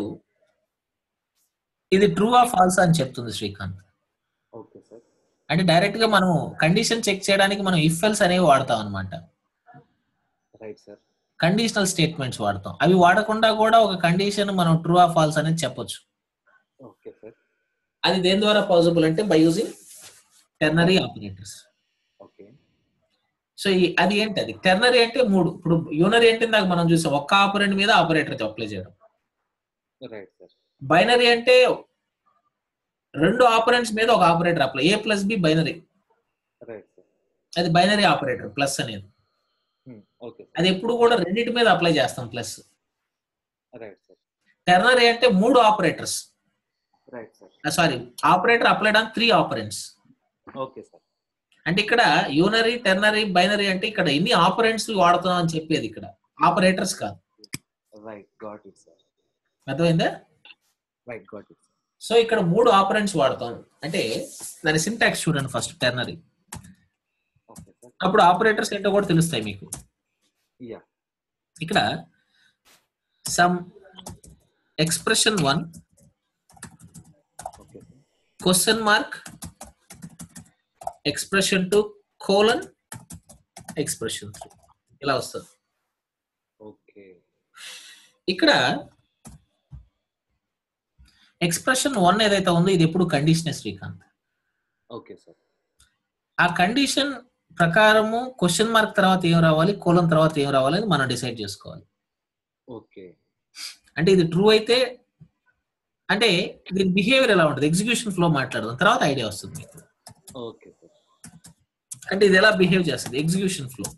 ఇది ట్రూ ఆ ఫాల్స్ అని చెప్తుంది శ్రీకాంత్ okay sir అంటే డైరెక్ట్ గా మనం కండిషన్ చెక్ చేయడానికి మనం ఇఫ్ ఎల్స్ అనేవి వాడతాం అనమాట right sir కండిషనల్ స్టేట్మెంట్స్ వాడతాం అవి వాడకుండా కూడా ఒక కండిషన్ మనం ట్రూ ఆ ఫాల్స్ అనేది చెప్పొచ్చు okay sir అది దేని ద్వారా పాసిబుల్ అంటే by using ternary operators okay so ఈ- అది ఏంటి అది టెర్నరీ అంటే మూడు ఇప్పుడు యూనరీ అంటే ఇందాక మనం చూసాం ఒక్క ఆపరెంట్ మీద ఆపరేటర్ అప్లై చేయడం right sir బైనరీ అంటే రెండు ఆపరెంట్స్ మీద ఒక operator apply a plus b binary right sir అది బైనరీ ఆపరేటర్ ప్లస్ అనేది hmm. okay sir అది ఎప్పుడు కూడా రెండింటి మీద అప్లై చేస్తాం ప్లస్ right sir టెర్నరీ అంటే మూడు operators right sir sorry operator applied on three operands okay sir అంటే ఇక్కడ యూనరీ టెర్నరీ బైనరీ అంటే ఇక్కడ ఎన్ని ఆపరెంట్స్ వాడుతున్నాం అని చెప్పేది ఇక్కడ ఆపరేటర్స్ కాదు right got it sir అర్థమైందా right got it sir so ఇక్కడ మూడు ఆపరెంట్స్ వాడతాం అంటే దాని సింటాక్స్ చూడండి ఫస్ట్ టెర్నరీ okay sir అప్పుడు ఆపరేటర్స్ ఏంటో కూడా తెలుస్తాయి మీకు yeah ఇక్కడ some expression one okay sir question mark expression two colon expression three ఇలా వస్తుంది okay ఇక్కడ ఎక్స్ప్రెషన్ వన్ ఏదైతే ఉందో ఇది ఎప్పుడు కండిషన్ శ్రీకాంత్ okay sir ఆ కండిషన్ ప్రకారము క్వశ్చన్ మార్క్ తర్వాత ఏం రావాలి కోలన్ తర్వాత ఏం రావాలి అని మనం డిసైడ్ చేసుకోవాలి okay అంటే ఇది ట్రూ అయితే అంటే దీని బిహేవియర్ ఎలా ఉంటుంది ఎగ్జిక్యూషన్ ఫ్లో మాట్లాడదాం తర్వాత ఐడియా వస్తుంది మీకు okay sir అంటే ఇది ఎలా బిహేవ్ చేస్తుంది ఎగ్జిక్యూషన్ ఫ్లో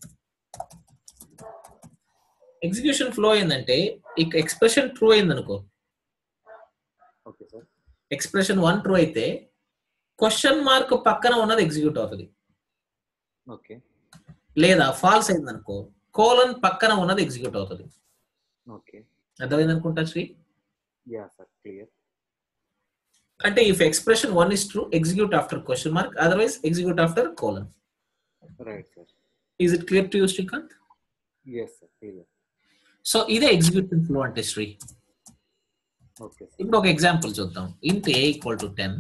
ఎగ్జిక్యూషన్ ఫ్లో ఏంటంటే ఇక ఎక్స్ప్రెషన్ ట్రూ అయింది అనుకో okay sir expression one true అయితే క్వశ్చన్ మార్క్ పక్కన ఉన్నది ఎగ్జిక్యూట్ అవుతుంది okay లేదా ఫాల్స్ అయింది అనుకో కోలన్ పక్కన ఉన్నది ఎగ్జిక్యూట్ అవుతుంది okay అర్థమైంది అనుకుంటా శ్రీ yeah sir clear అంటే if expression one is true execute after question mark otherwise execute after colon right sir is it clear to you Srikanth yes sir clear so ఇదే execution flow అంటే Sri okay sir ఇప్పుడు ఒక example చూద్దాం int a equal to ten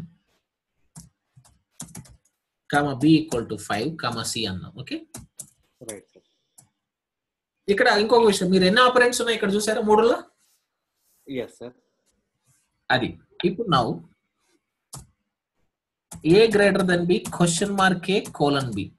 comma b equal to five comma c అన్నాం okay right sir ఇక్కడ ఇంకొక విషయం మీరు ఎన్ని ఆపరెంట్స్ ఉన్నాయి ఇక్కడ చూసారా మూడులో ఎస్ సార్ అది ఇప్పుడు now A greater then B question mark A colon B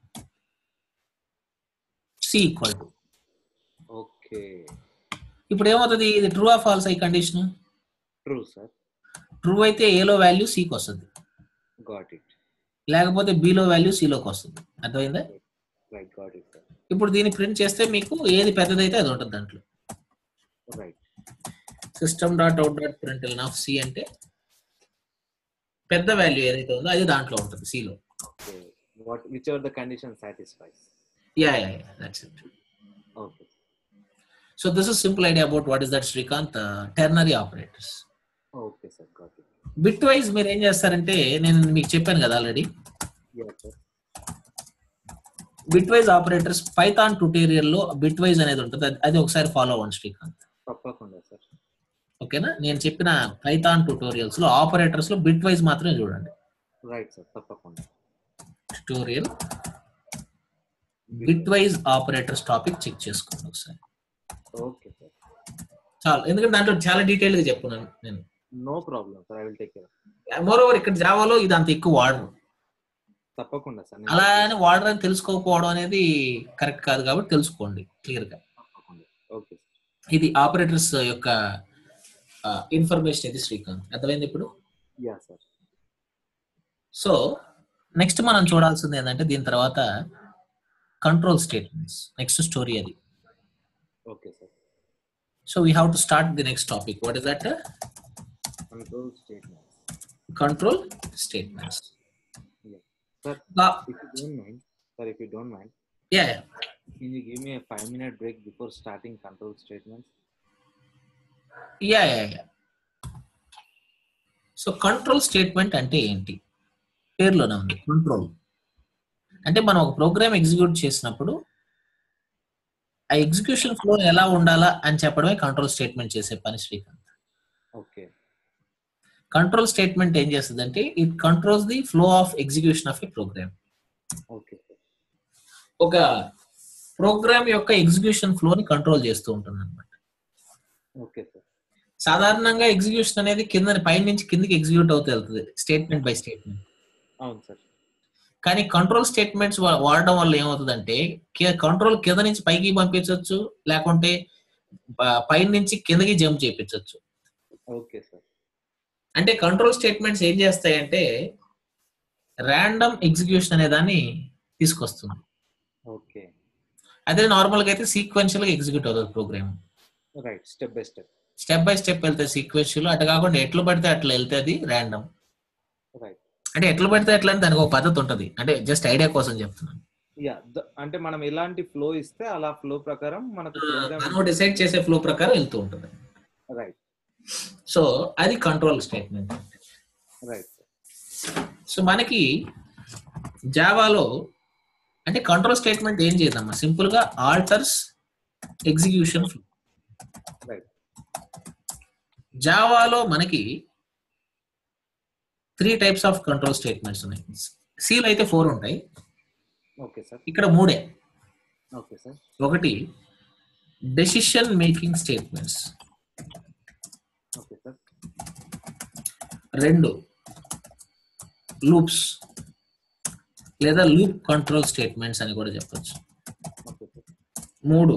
C equal to okay ఇప్పుడు ఏమవుతుంది ఇది ట్రూ ఆఫ్ ఫాల్స్ ఈ కండిషన్ ట్రూ సార్ ట్రూ అయితే ఏలో వాల్యూ సికి వస్తుంది గాట్ ఇట్ లేకపోతే బిలో వాల్యూ సిలోకి వస్తుంది అర్థమైందా రైట్ గాట్ ఇట్ సార్ ఇప్పుడు దీన్ని ప్రింట్ చేస్తే మీకు ఏది పెద్దదైతే అది ఉంటుంది దాంట్లో right system dot out dot print of C అంటే పెద్ద వాల్యూ ఏదైతే ఉందో అది దాంట్లో ఉంటుంది సిలో okay what whichever the condition satisfies yeah yeah that's it okay so this is simple idea about what is that Srikanth ternary operators okay sir got it bitwise మీరు ఏం చేస్తారంటే నేను మీకు చెప్పాను కదా already yes sir bitwise operators Python tutorial లో bitwise అనేది ఉంటుంది అది- అది ఒకసారి ఫాలో అవ్వండి శ్రీకాంత్ తప్పకుండా సార్ ఓకేనా నేను చెప్పిన పైథాన్ ట్యూటోరియల్స్ లో ఆపరేటర్స్ లో బిట్ వైజ్ మాత్రమే చూడండి రైట్ సార్ తప్పకుండా tutorial bitwise operators topic check చేసుకోండి ఒకసారి ఓకే సార్ చాలు ఎందుకంటే దాంట్లో చాలా డీటెయిల్ గా చెప్పున్నాను నేను no problem sir I will take care more over ఇక్కడ జావాలో ఇది అంత ఎక్కువ వాడరు తప్పకుండా సార్ నేను అలా అని వాడరు అని తెలుసుకోకపోవడం అనేది కరెక్ట్ కాదు కాబట్టి తెలుసుకోండి క్లియర్ గా తప్పకుండా ఓకే సార్ ఇది ఆపరేటర్స్ యొక్క ఇన్ఫర్మేషన్ ఇది శ్రీకాంత్ అర్థమైంది ఇప్పుడు యా సార్ సో నెక్స్ట్ మనం చూడాల్సింది ఏంటంటే దీని తర్వాత కంట్రోల్ స్టేట్మెంట్స్ నెక్స్ట్ స్టోరీ అది okay sir so we have to start the next topic what is that control statements control statements sir if you don't mind sir if you don't mind yeah can you give me a five minute break before starting control statements yeah yeah yeah so control statement అంటే ఏంటి పేర్లోనే ఉంది control అంటే మనం ఒక programme execute చేసినప్పుడు ఆ execution flow ఎలా ఉండాలా అని చెప్పడమే కంట్రోల్ స్టేట్మెంట్ చేసే పని శ్రీకాంత్ okay కంట్రోల్ స్టేట్మెంట్ ఏం చేస్తుంది అంటే it controls the flow of execution of a program okay sir. ఒక ప్రోగ్రామ్ యొక్క ఎగ్జిక్యూషన్ ఫ్లోని కంట్రోల్ చేస్తూ ఉంటుంది అనమాట okay sir సాధారణంగా ఎగ్జిక్యూషన్ అనేది కింద పై నుంచి కిందకి ఎగ్జిక్యూట్ అవుతూ వెళ్తుంది స్టేట్మెంట్ బై స్టేట్మెంట్ అవును సార్ కానీ కంట్రోల్ స్టేట్మెంట్స్ వాడడం వల్ల ఏమవుతుందంటే కంట్రోల్ కింద నుంచి పైకి పంపించవచ్చు లేకుంటే ప- పై నుంచి కిందకి జంప్ చేయించవచ్చు ఓకే సార్ అంటే కంట్రోల్ స్టేట్మెంట్స్ ఏం చేస్తాయంటే ర్యాండమ్ ఎగ్జిక్యూషన్ అనే దాన్ని తీసుకొస్తుంది ఓకే అదే నార్మల్ గా అయితే సీక్వెన్షియల్ గా ఎగ్జిక్యూట్ అవుతుంది program right step by step step by step వెళ్తే సీక్వెన్షియల్ అటు కాకుండా ఎట్లా పడితే అట్లా వెళ్తే అది ర్యాండమ్ రైట్ అంటే ఎట్లా పడితే ఎట్లా అని దానికి ఒక పద్ధతి ఉంటది అంటే జస్ట్ ఐడియా కోసం చెప్తున్నాను యా అంటే మనం ఎలాంటి ఫ్లో ఇస్తే అలా ఫ్లో ప్రకారం మనకు ప్రోగ్రామ్ మనం డిసైడ్ చేసే ఫ్లో ప్రకారం వెళ్తూ ఉంటుంది రైట్ సో అది కంట్రోల్ స్టేట్మెంట్ రైట్ సో మనకి జావాలో అంటే కంట్రోల్ స్టేట్మెంట్ ఏం చేద్దామా సింపుల్ గా ఆల్టర్స్ ఎగ్జిక్యూషన్ ఫ్లో రైట్ జావాలో మనకి three types of control statements ఉన్నాయి సీలో అయితే ఫోర్ ఉంటాయి ఓకే సార్ ఇక్కడ మూడే ఓకే సార్ ఒకటి decision making statements okay sir రెండు లూప్స్ లేదా లూప్ కంట్రోల్ స్టేట్మెంట్స్ అని కూడా చెప్పొచ్చు ఓకే సార్ మూడు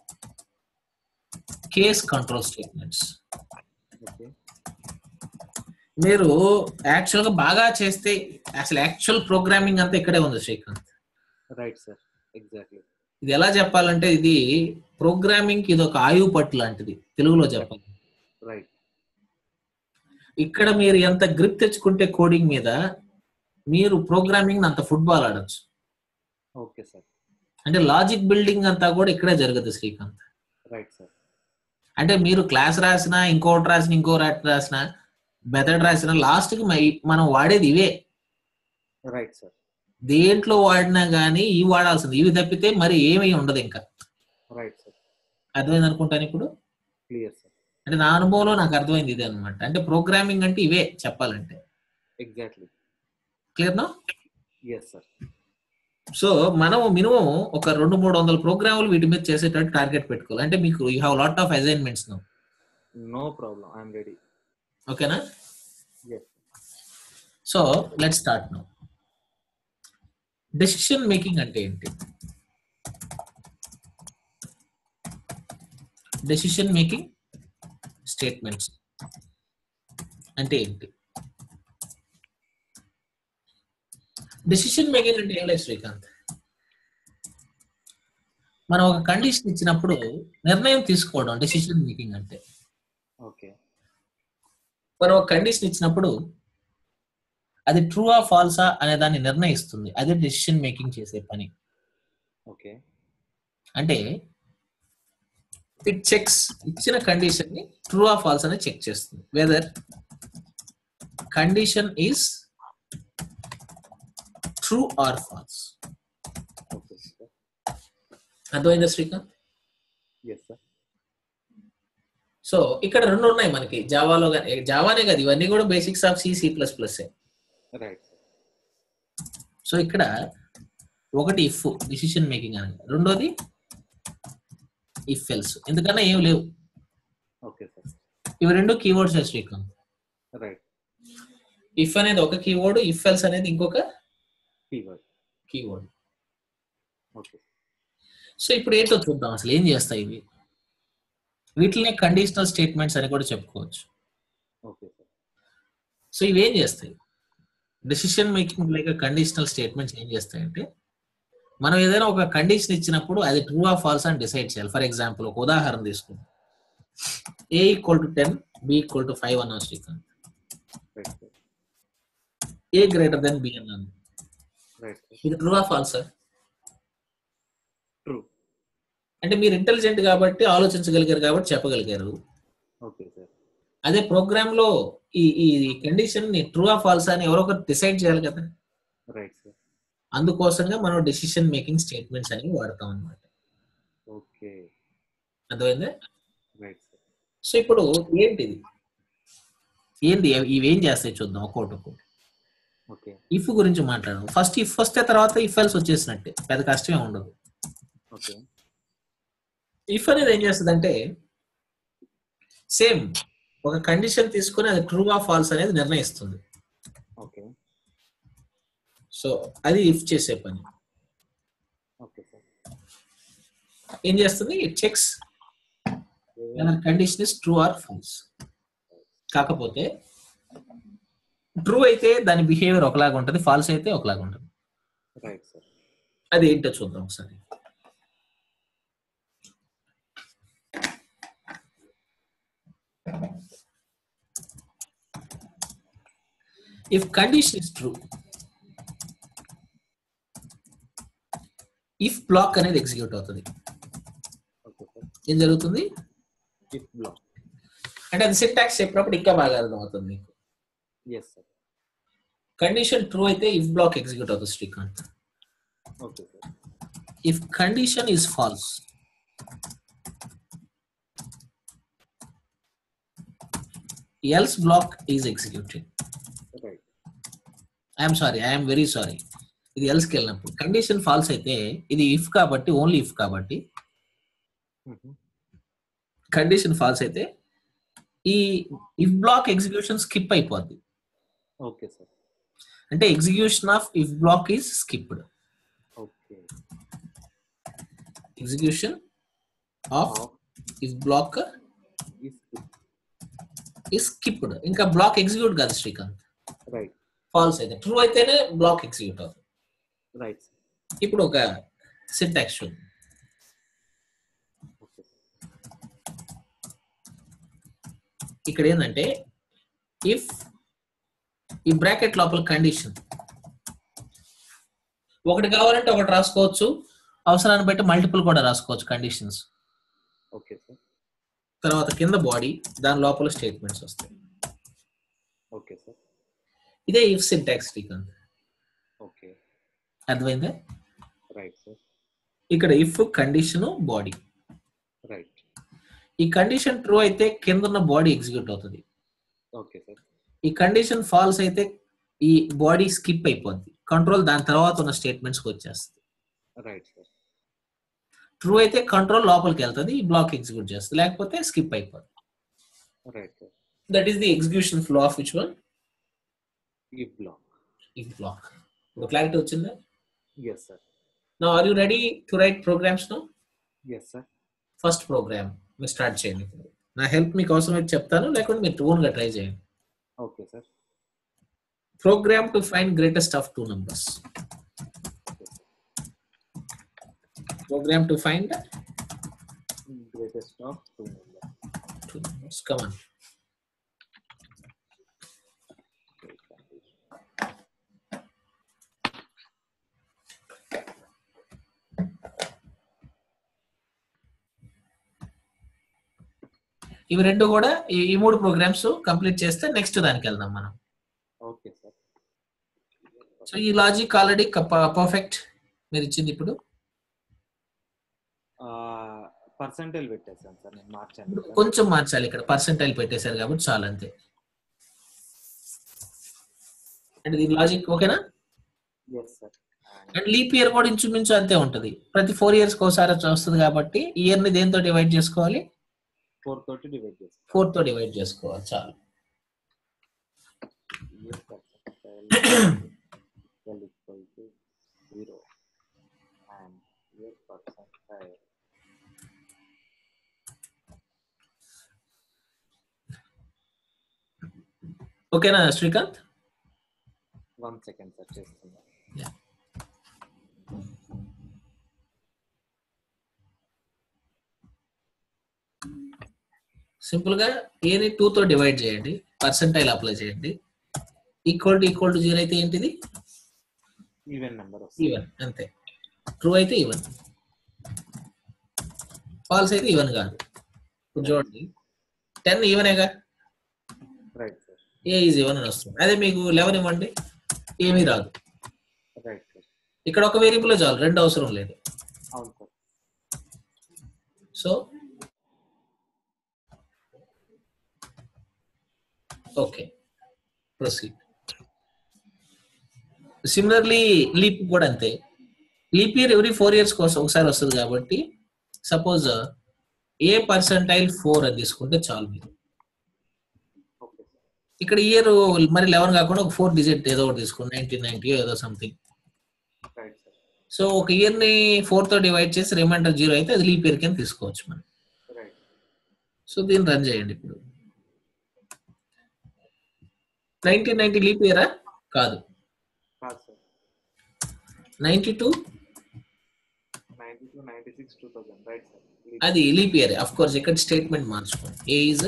కేస్ కంట్రోల్ స్టేట్మెంట్స్ ఓకే మీరు యాక్చువల్ గా బాగా చేస్తే అసలు యాక్చువల్ ప్రోగ్రామింగ్ అంతా ఇక్కడే ఉంది శ్రీకాంత్ రైట్ సార్ ఎగ్జాక్ట్లీ ఇది ఎలా చెప్పాలంటే ఇది ప్రోగ్రామింగ్ ఇది ఒక ఆయువు పట్టు లాంటిది తెలుగులో చెప్పాలి రైట్ ఇక్కడ మీరు ఎంత గ్రిప్ తెచ్చుకుంటే కోడింగ్ మీద మీరు ప్రోగ్రామింగ్ అంత ఫుట్బాల్ ఆడొచ్చు ఓకే సార్ అంటే లాజిక్ బిల్డింగ్ అంతా కూడా ఇక్కడే జరుగుతుంది శ్రీకాంత్ రైట్ సార్ అంటే మీరు క్లాస్ రాసినా ఇంకోటి రాసిన ఇంకో రాట్ రాసిన మెథడ్ రాసిన లాస్ట్ కి మై- మనం వాడేది ఇవే రైట్ సార్ దేంట్లో వాడినా గానీ ఇవి వాడాల్సింది ఇవి తప్పితే మరి ఏమీ ఉండదు ఇంకా రైట్ సార్ అర్థమైంది అనుకుంటాను ఇప్పుడు క్లియర్ సార్ అంటే నా అనుభవంలో నాకు అర్థమైంది ఇదే అనమాట అంటే ప్రోగ్రామింగ్ అంటే ఇవే చెప్పాలంటే exactly clear no yes sir so మనం మినిమం ఒక రెండు మూడు వందల ప్రోగ్రాములు వీటి మీద చేసేటట్టు టార్గెట్ పెట్టుకోవాలి అంటే మీకు you have lot of assignments no no problem I'm ready ఓకేనా yes so let start no decision making అంటే ఏంటి డెసిషన్ మేకింగ్ స్టేట్మెంట్స్ అంటే ఏంటి డెసిషన్ మేకింగ్ అంటే ఏం లేదు శ్రీకాంత్ మనం ఒక కండిషన్ ఇచ్చినప్పుడు నిర్ణయం తీసుకోవడం డెసిషన్ మేకింగ్ అంటే ఓకే మనం ఒక కండిషన్ ఇచ్చినప్పుడు అది ట్రూ ఆ ఫాల్సా అనే దాన్ని నిర్ణయిస్తుంది అదే డెసిషన్ మేకింగ్ చేసే పని ఓకే అంటే ఇట్ చెక్స్ ఇచ్చిన కండిషన్ ని ట్రూ ఆ ఫాల్స్ అని చెక్ చేస్తుంది whether condition is true or false okay sir అర్థమైందా శ్రీకాంత్ ఎస్ సార్ సో ఇక్కడ రెండు ఉన్నాయి మనకి జావాలో గానీ జావానే కాదు ఇవన్నీ కూడా basics of C C plus plus right sir so ఇక్కడ ఒకటి ఇఫ్ డిసిషన్ మేకింగ్ అని రెండోది ఇఫ్ ఎల్స్ ఎందుకన్నా ఏం లేవు ఓకే సార్ ఇవి రెండు కీవర్డ్స్ శ్రీకాంత్ రైట్ ఇఫ్ అనేది ఒక కీవర్డ్ ఇఫ్ ఎల్స్ అనేది ఇంకొక కీవర్డ్ కీవర్డ్ ఓకే సో ఇప్పుడు ఏంటో చూద్దాం అసలు ఏం చేస్తాయి ఇవి వీటినే కండిషనల్ స్టేట్మెంట్స్ అని కూడా చెప్పుకోవచ్చు ఓకే సార్ సో ఇవి ఏం చేస్తాయి డెసిషన్ మేకింగ్ లేక కండిషనల్ స్టేట్మెంట్స్ ఏం చేస్తాయంటే మనం ఏదైనా ఒక కండిషన్ ఇచ్చినప్పుడు అది ట్రూ ఆ ఫాల్స్ అని డిసైడ్ చేయాలి ఫర్ ఎగ్జాంపుల్ ఒక ఉదాహరణ తీసుకుందాం A equal to ten B equal to five అన్న Srikanth right sir A greater then B అన్నాను రైట్ సార్ ఇది ట్రూ ఆ ఫాల్స్ ట్రూ అంటే మీరు ఇంటెలిజెంట్ కాబట్టి ఆలోచించగలిగారు కాబట్టి చెప్పగలిగారు ఓకే సార్ అదే ప్రోగ్రామ్ లో ఈ ఈ కండిషన్ ని ట్రూ ఆ ఫాల్స్ అని ఎవరో ఒకరు డిసైడ్ చేయాలి కదా రైట్ సార్ అందుకోసంగా మనం డెసిషన్ మేకింగ్ స్టేట్మెంట్స్ అనేవి వాడతాం అనమాట ఓకే అర్థమైందా రైట్ సార్ సో ఇప్పుడు ఏంటిది ఏంటి ఇవేం చేస్తాయి చూద్దాం ఒక్కొక్కటి ఒక్కొక్కటి ఓకే ఇఫ్ గురించి మాట్లాడడం ఫస్ట్ ఇఫ్ వస్తే తర్వాత ఇఫ్ ఎల్స్ వచ్చేసినట్టే పెద్ద కష్టమే ఉండదు ఓకే ఇఫ్ అనేది ఏం చేస్తుంది సేమ్ ఒక కండిషన్ తీసుకొని అది ట్రూ ఆ ఫాల్స్ అనేది నిర్ణయిస్తుంది ఓకే సో అది ఇఫ్ చేసే పని ఓకే సార్ ఏం చేస్తుంది it checks condition is true or false కాకపోతే ట్రూ అయితే దాని బిహేవియర్ ఒకలాగా ఉంటుంది ఫాల్స్ అయితే ఒకలాగా ఉంటుంది రైట్ సార్ అది ఏంటో చూద్దాం ఒకసారి if condition is true if block అనేది ఎగ్జిక్యూట్ అవుతుంది ఓకే సార్ ఏం జరుగుతుంది ఇఫ్ బ్లాక్ అంటే అది సింటాక్స్ చెప్పినప్పుడు ఇంకా బాగా అర్థం అవుతుంది మీకు ఎస్ సార్ కండిషన్ ట్రూ అయితే ఇఫ్ బ్లాక్ ఎగ్జిక్యూట్ అవుతుంది Srikanth okay sir if condition is false else block is executed right I'm sorry I'm very sorry ఇది ఎల్స్ కి వెళ్ళినప్పుడు కండిషన్ ఫాల్స్ అయితే ఇది ఇఫ్ కాబట్టి ఓన్లీ ఇఫ్ కాబట్టి కండిషన్ ఫాల్స్ అయితే ఈ ఇఫ్ బ్లాక్ ఎగ్జిక్యూషన్ స్కిప్ అయిపోద్ది ఓకే సార్ అంటే execution of if block is skipped okay execution of if block is is skipped ఇంకా బ్లాక్ ఎగ్జిక్యూట్ కాదు శ్రీకాంత్ రైట్ ఫాల్స్ అయితే ట్రూ అయితేనే బ్లాక్ ఎగ్జిక్యూట్ అవుతుంది రైట్ ఇప్పుడు ఒక సింటాక్స్ చూద్దాం ఓకే ఇక్కడ ఏంటంటే ఇఫ్ ఈ బ్రాకెట్ లోపల కండిషన్ ఒకటి కావాలంటే ఒకటి రాసుకోవచ్చు అవసరాన్ని బట్టి మల్టిపుల్ కూడా రాసుకోవచ్చు కండిషన్స్ ఓకే సార్ తర్వాత కింద బాడీ దాని లోపల స్టేట్మెంట్స్ వస్తాయి ఓకే సార్ ఇదే ఇఫ్ సింటాక్స్ శ్రీకాంత్ ఓకే అర్థమైందా రైట్ సార్ ఇక్కడ ఇఫ్ కండిషన్ బాడీ రైట్ ఈ కండిషన్ ట్రూ అయితే కింద ఉన్న బాడీ ఎగ్జిక్యూట్ అవుతుంది ఓకే సార్ ఈ కండిషన్ ఫాల్స్ అయితే ఈ బాడీ స్కిప్ అయిపోద్ది కంట్రోల్ దాని తర్వాత ఉన్న స్టేట్మెంట్స్కి వచ్చేస్తుంది రైట్ సార్ ట్రూ అయితే కంట్రోల్ లోపలికి వెళ్తుంది ఈ బ్లాక్ ఎగ్జిక్యూట్ చేస్తుంది లేకపోతే స్కిప్ అయిపోద్ది right sir that is the execution flow of which one ఈ బ్లాక్ ఈ బ్లాక్ క్లారిటీ వచ్చిందా ఎస్ సార్ నా are you ready to write programs no yes sir first program మీరు స్టార్ట్ చేయండి ఇప్పుడు నా హెల్ప్ మీకు అవసరం అయితే చెప్తాను లేకుంటే మీరు ఓన్గా ట్రై చేయండి okay sir program to find greatest of two numbers okay sir program to find greatest of two number two numbers come on ఇవి రెండు కూడా ఈ ఈ మూడు ప్రోగ్రామ్స్ కంప్లీట్ చేస్తే నెక్స్ట్ దానికి వెళ్దాం మనం ఓకే సార్ సో ఈ లాజిక్ ఆల్రెడీ పర్ఫెక్ట్ మీరు ఇచ్చింది ఇప్పుడు పర్సంటేజ్ పెట్టేసాను సార్ నేను మార్చాను ఇప్పుడు కొంచెం మార్చాలి ఇక్కడ పర్సెంటైల్ పెట్టేశారు కాబట్టి చాలు అంతే అండ్ దీని లాజిక్ ఓకేనా yes sir and leap year కూడా ఇంచుమించు అంతే ఉంటది ప్రతి ఫోర్ ఇయర్స్ ఒకసారి వస్తుంది కాబట్టి ఇయర్ ని దేంతో డివైడ్ చేసుకోవాలి ఫోర్ తోటి డివైడ్ చేస్తాను ఫోర్ తో డివైడ్ చేసుకోవాలి చాలు year percentile equal to zero and year percentile ఓకేనా శ్రీకాంత్ వన్ సెకండ్ సార్ చేస్తున్నాను Yeah. సింపుల్ గా ఏని టూ తో డివైడ్ చేయండి పర్సెంటైల్ అప్లై చేయండి equal to equal to zero అయితే ఏంటిది ఈవెన్ నెంబర్ వస్తుంది ఈవెన్ అంతే ట్రూ అయితే ఈవెన్ ఫాల్స్ అయితే ఈవెన్ కాదు ఇప్పుడు చూడండి టెన్ ఈవెనేగా right sir A is even అని వస్తుంది అదే మీకు లెవెన్ ఇవ్వండి ఏమీ రాదు రైట్ సార్ ఇక్కడ ఒక వేరియబుల్ చాలు రెండు అవసరం లేదు అవును sir so okay proceed similarly leap కూడా అంతే leap year every four years కోసం ఒకసారి వస్తుంది కాబట్టి సపోజ్ ఏ పర్సెంటైల్ ఫోర్ అని తీసుకుంటే చాలు మీరు ఓకే సార్ ఇక్కడ ఇయర్ మరి లెవెన్ కాకుండా ఒక ఫోర్ డిజిట్ ఏదో ఒకటి తీసుకోండి నైన్టీన్ నైన్టీ ఏదో సంథింగ్ రైట్ సార్ సో ఒక ఇయర్ ని ఫోర్ తో డివైడ్ చేసి రిమైండర్ జీరో అయితే అది లీప్ ఇయర్ కింద తీసుకోవచ్చు మనం రైట్ సో దీన్ని రన్ చేయండి ఇప్పుడు నైన్టీన్ నైన్టీ లీప్ ఇయరా కాదు కాదు sir ninety two ninety two ninety six two thousand right sir అది లీప్ ఇయర్ అఫ్ కోర్స్ ఇక్కడ స్టేట్మెంట్ మార్చుకోండి ఏ ఈజ్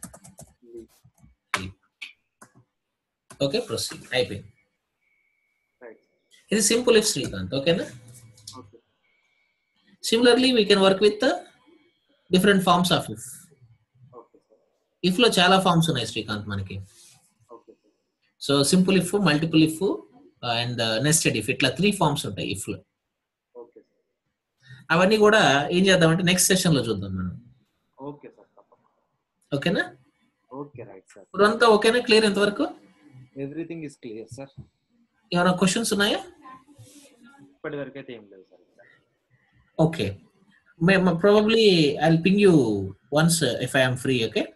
ఓకే ప్రొసీడ్ అయిపోయింది రైట్ ఇది సింపుల్ ఇఫ్ శ్రీకాంత్ ఓకేనా okay similarly we can work with different forms of if okay sir if లో చాలా forms ఉన్నాయి శ్రీకాంత్ మనకి okay sir so simple if multiple if and nested if ఇట్లా three forms ఉంటాయి if లో ఓకే సార్ అవన్నీ కూడా ఏం చేద్దామంటే నెక్స్ట్ సెషన్ లో చూద్దాం మనం ఓకే సార్ తప్పకుండా ఓకేనా ఓకే రైట్ సార్ ఇప్పుడు అంతా ఓకేనా క్లియర్ ఎంతవరకు ఎవ్రీథింగ్ ఇస్ క్లియర్ సార్ ఏమైనా క్వశ్చన్స్ ఉన్నాయా ఇప్పటి వరకు అయితే ఏం లేదు sir okay probably I ping you once if I'm free okay